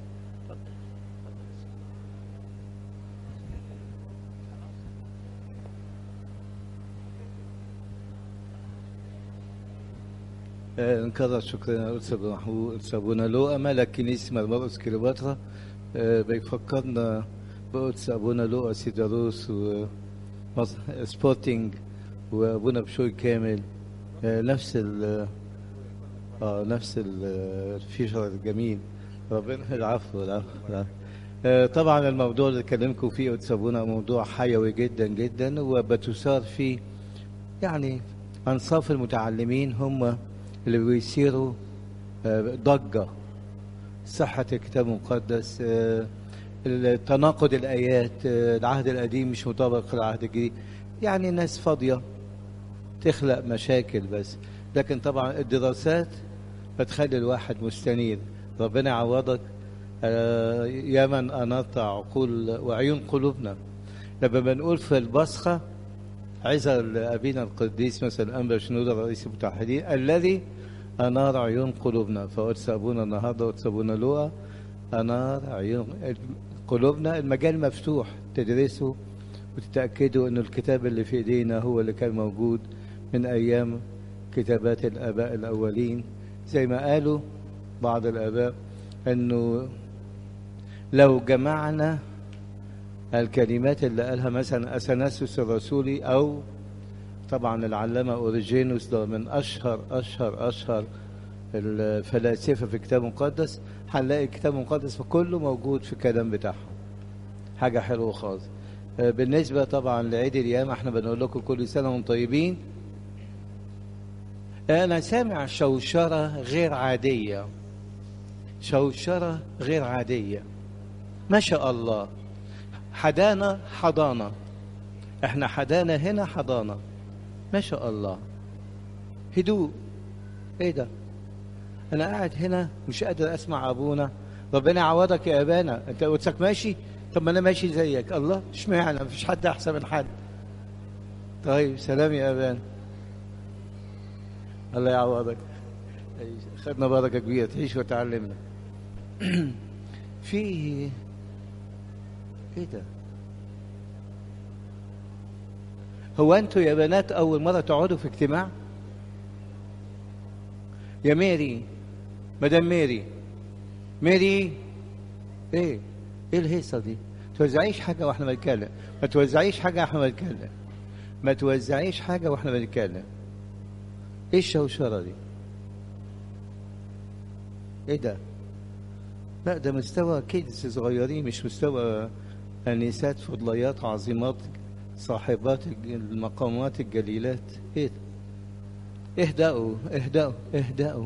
آه، انكرر شكرنا قدس ابو محمود قدس ابونا لوقا ملك كنيسه مرمرقس كليوباترا آه، بيفكرنا بقدس ابونا لوقا سيداروس و مص- سبورتنج وابونا بشوي كامل آه، نفس ال اه نفس ال- الفيشر الجميل ربنا العفو العفو, العفو. آه، طبعا الموضوع اللي كلمكم فيه قدس ابونا موضوع حيوي جدا جدا وبتثار فيه يعني انصاف المتعلمين هم اللي بيثيروا آه، ضجه صحه الكتاب المقدس آه، تناقض الايات آه، العهد القديم مش مطابق للعهد الجديد يعني ناس فاضيه تخلق مشاكل بس لكن طبعا الدراسات بتخلي الواحد مستنير ربنا يعوضك آه، يا من اناط عقول وعيون قلوبنا لما بنقول في البصخه عزل أبينا القديس مثلا أنبا شنودة رئيس المتحدين الذي أنار عيون قلوبنا فقدس أبونا النهاردة قدس أبونا لوقا أنار عيون قلوبنا المجال مفتوح تدرسوا وتتأكدوا أن الكتاب اللي في إيدينا هو اللي كان موجود من أيام كتابات الآباء الأولين زي ما قالوا بعض الآباء أنه لو جمعنا الكلمات اللي قالها مثلا اثناسيوس الرسولي او طبعا العلامه اوريجينوس ده من اشهر اشهر اشهر الفلاسفه في الكتاب المقدس هنلاقي الكتاب المقدس كله موجود في الكلام بتاعهم حاجه حلوه خالص آه، بالنسبه طبعا لعيد القيامه احنا بنقول لكم كل سنه وانتم طيبين انا سامع شوشره غير عاديه شوشره غير عاديه ما شاء الله حدانا حضانة احنا حدانا هنا حضانة ما شاء الله هدوء ايه ده انا قاعد هنا مش قادر اسمع ابونا ربنا يعوضك يا ابانا انت قدسك ماشي طب ما انا ماشي زيك الله اشمعنى مفيش حد احسن من حد طيب سلام يا ابانا الله يعوضك خدنا بركه كبيره تعيش وتعلمنا في ايه ده هو انتوا يا بنات اول مره تقعدوا في اجتماع يا ميري مدام ميري ميري ايه ايه الهيصه دي توزعيش حاجه واحنا بنتكلم ما توزعيش حاجه واحنا بنتكلم ما توزعيش حاجه واحنا بنتكلم ايه الشوشره دي ايه ده لا ده مستوى كيدز صغيرين مش مستوى انسات فضليات عظيمات صاحبات المقامات الجليلات ايه ده؟ اهدأوا اهدأوا اهدأوا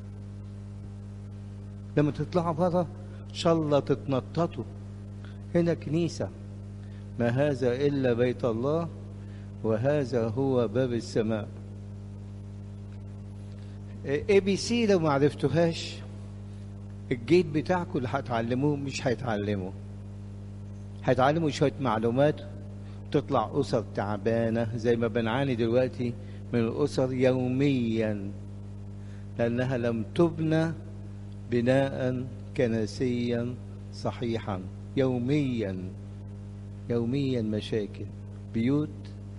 لما تطلعوا بره ان شاء الله تتنططوا هنا كنيسة ما هذا إلا بيت الله وهذا هو باب السماء اي بي سي لو ما عرفتوهاش الجيل بتاعكم اللي هتعلموه مش هيتعلموا هيتعلموا شويه معلومات تطلع اسر تعبانه زي ما بنعاني دلوقتي من الاسر يوميا لانها لم تبنى بناء كنسيا صحيحا يوميا يوميا مشاكل بيوت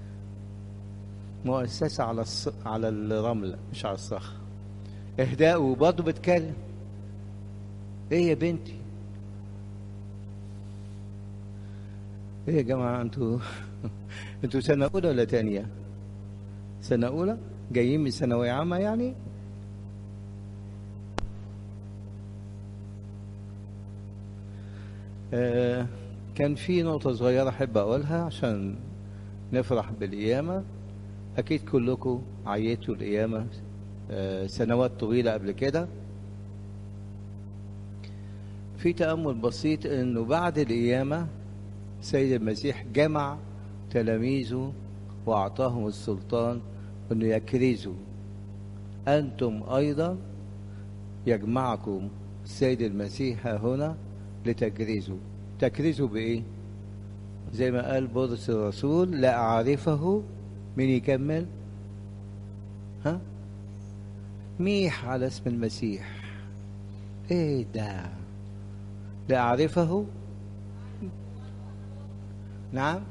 مؤسسة على الص... على الرمل مش على الصخر اهداء وبرضه بتكلم ايه يا بنتي ايه يا جماعة انتوا انتوا سنة أولى ولا تانية؟ سنة أولى؟ جايين من ثانوية عامة يعني؟ آه كان في نقطة صغيرة أحب أقولها عشان نفرح بالقيامة أكيد كلكم عيتوا القيامة آه سنوات طويلة قبل كده في تأمل بسيط إنه بعد القيامة سيد المسيح جمع تلاميذه وأعطاهم السلطان إنه يكرزوا أنتم أيضا يجمعكم السيد المسيح ها هنا لتكريزه تكريزه بإيه؟ زي ما قال بولس الرسول لا أعرفه مين يكمل؟ ها؟ ميح على اسم المسيح ايه ده؟ لا أعرفه نعم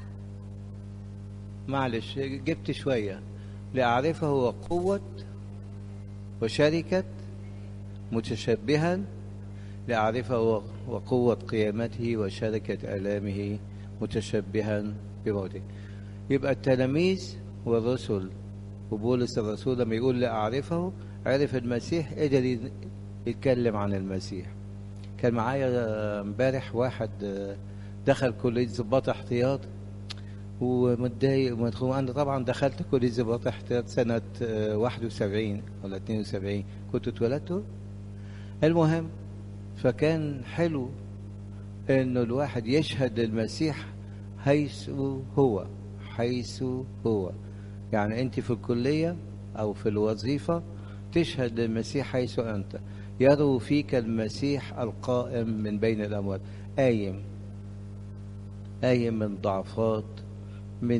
معلش جبت شوية لأعرفه وقوة وشركة متشبها لأعرفه وقوة قيامته وشركة آلامه متشبها بموته يبقى التلاميذ والرسل وبولس الرسول لما يقول لأعرفه عرف المسيح قدر يتكلم عن المسيح كان معايا امبارح واحد دخل كلية ضباط احتياط ومتضايق ومدخول انا طبعا دخلت كلية ضباط احتياط سنة 71 ولا 72 كنت اتولدت المهم فكان حلو انه الواحد يشهد للمسيح حيث هو حيث هو يعني انت في الكلية او في الوظيفة تشهد للمسيح حيث انت يروا فيك المسيح القائم من بين الاموات قايم قايم من ضعفات من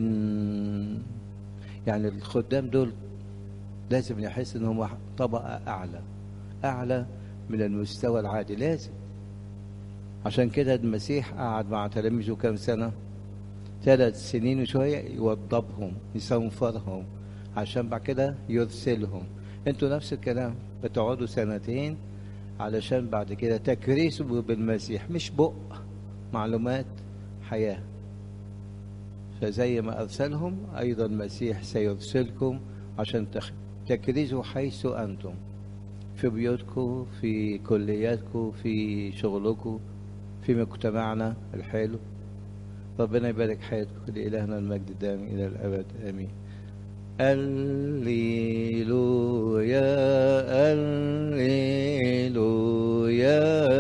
يعني الخدام دول لازم يحس ان هم طبقة اعلى اعلى من المستوى العادي لازم عشان كده المسيح قعد مع تلاميذه كام سنة ثلاث سنين وشوية يوضبهم يصنفرهم عشان بعد كده يرسلهم انتوا نفس الكلام بتقعدوا سنتين علشان بعد كده تكريسوا بالمسيح مش بق معلومات حياة فزي ما أرسلهم أيضا المسيح سيرسلكم عشان تكرزوا حيث أنتم في بيوتكم في كلياتكم في شغلكم في مجتمعنا الحلو ربنا يبارك حياتكم لإلهنا المجد الدائم إلى الأبد آمين الليلويا الليلويا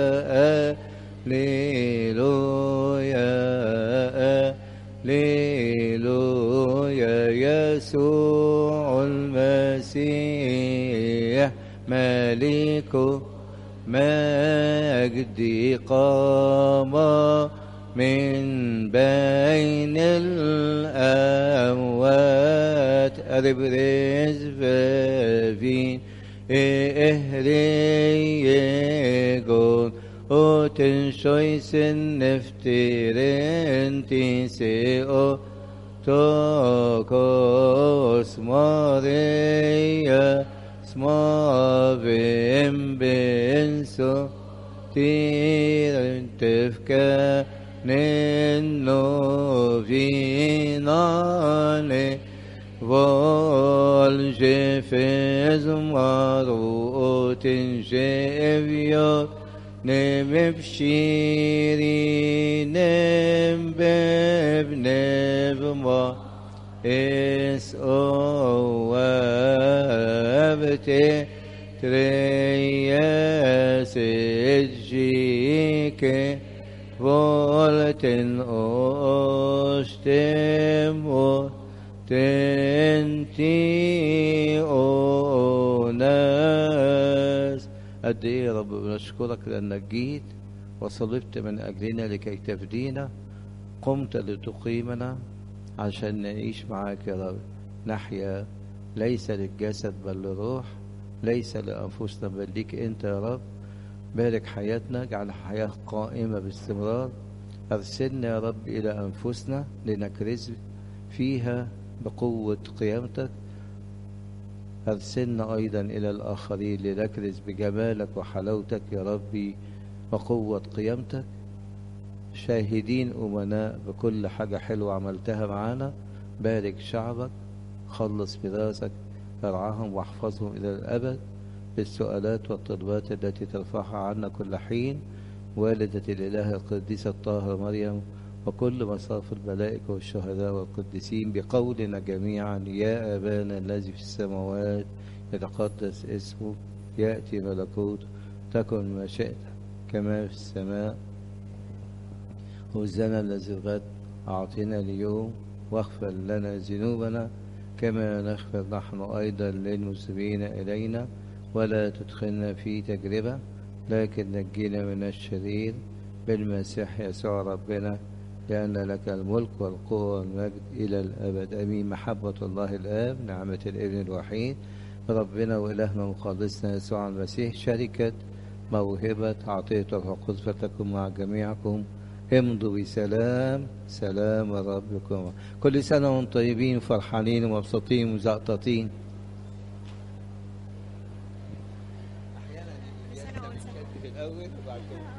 الليلويا الليلويا يسوع المسيح ملك مجد قام من بين الأموات أربرز فين إهريجون أوتن شويسن نفترن تيسيو توكوس ماريا سمافين بنسو تيرن تفكا ننو فيناني volge fez maru tinjevio nemepshiri nembeb nevma es oavte treyes ejike volten ostemo tenti o الناس قد ايه يا رب بنشكرك لانك جيت وصلبت من اجلنا لكي تفدينا قمت لتقيمنا عشان نعيش معاك يا رب نحيا ليس للجسد بل للروح ليس لانفسنا بل ليك انت يا رب بارك حياتنا اجعل حياه قائمه باستمرار ارسلنا يا رب الى انفسنا لنكرز فيها بقوه قيامتك أرسلنا أيضا إلى الآخرين لنكرز بجمالك وحلاوتك يا ربي وقوة قيامتك شاهدين أمناء بكل حاجة حلوة عملتها معانا بارك شعبك خلص ميراثك ارعاهم واحفظهم إلى الأبد بالسؤالات والطلبات التي ترفعها عنا كل حين والدة الإله القديسة الطاهرة مريم وكل مصاف الملائكة والشهداء والقديسين بقولنا جميعا يا أبانا الذي في السماوات يتقدس اسمه يأتي ملكوته تكن مشيئتك كما في السماء خبزنا الذي غد أعطنا اليوم واغفر لنا ذنوبنا كما نغفر نحن أيضا للمسلمين إلينا ولا تدخلنا في تجربة لكن نجينا من الشرير بالمسيح يسوع ربنا لأن لك الملك والقوة والمجد إلى الأبد أمين محبة الله الآب نعمة الابن الوحيد ربنا وإلهنا مخلصنا يسوع المسيح شركة موهبة عطية الروح القدس فتكن مع جميعكم امضوا بسلام سلام ربكم كل سنة وانتم طيبين فرحانين ومبسوطين ومزقططين أحيانا في الأول وبعد كده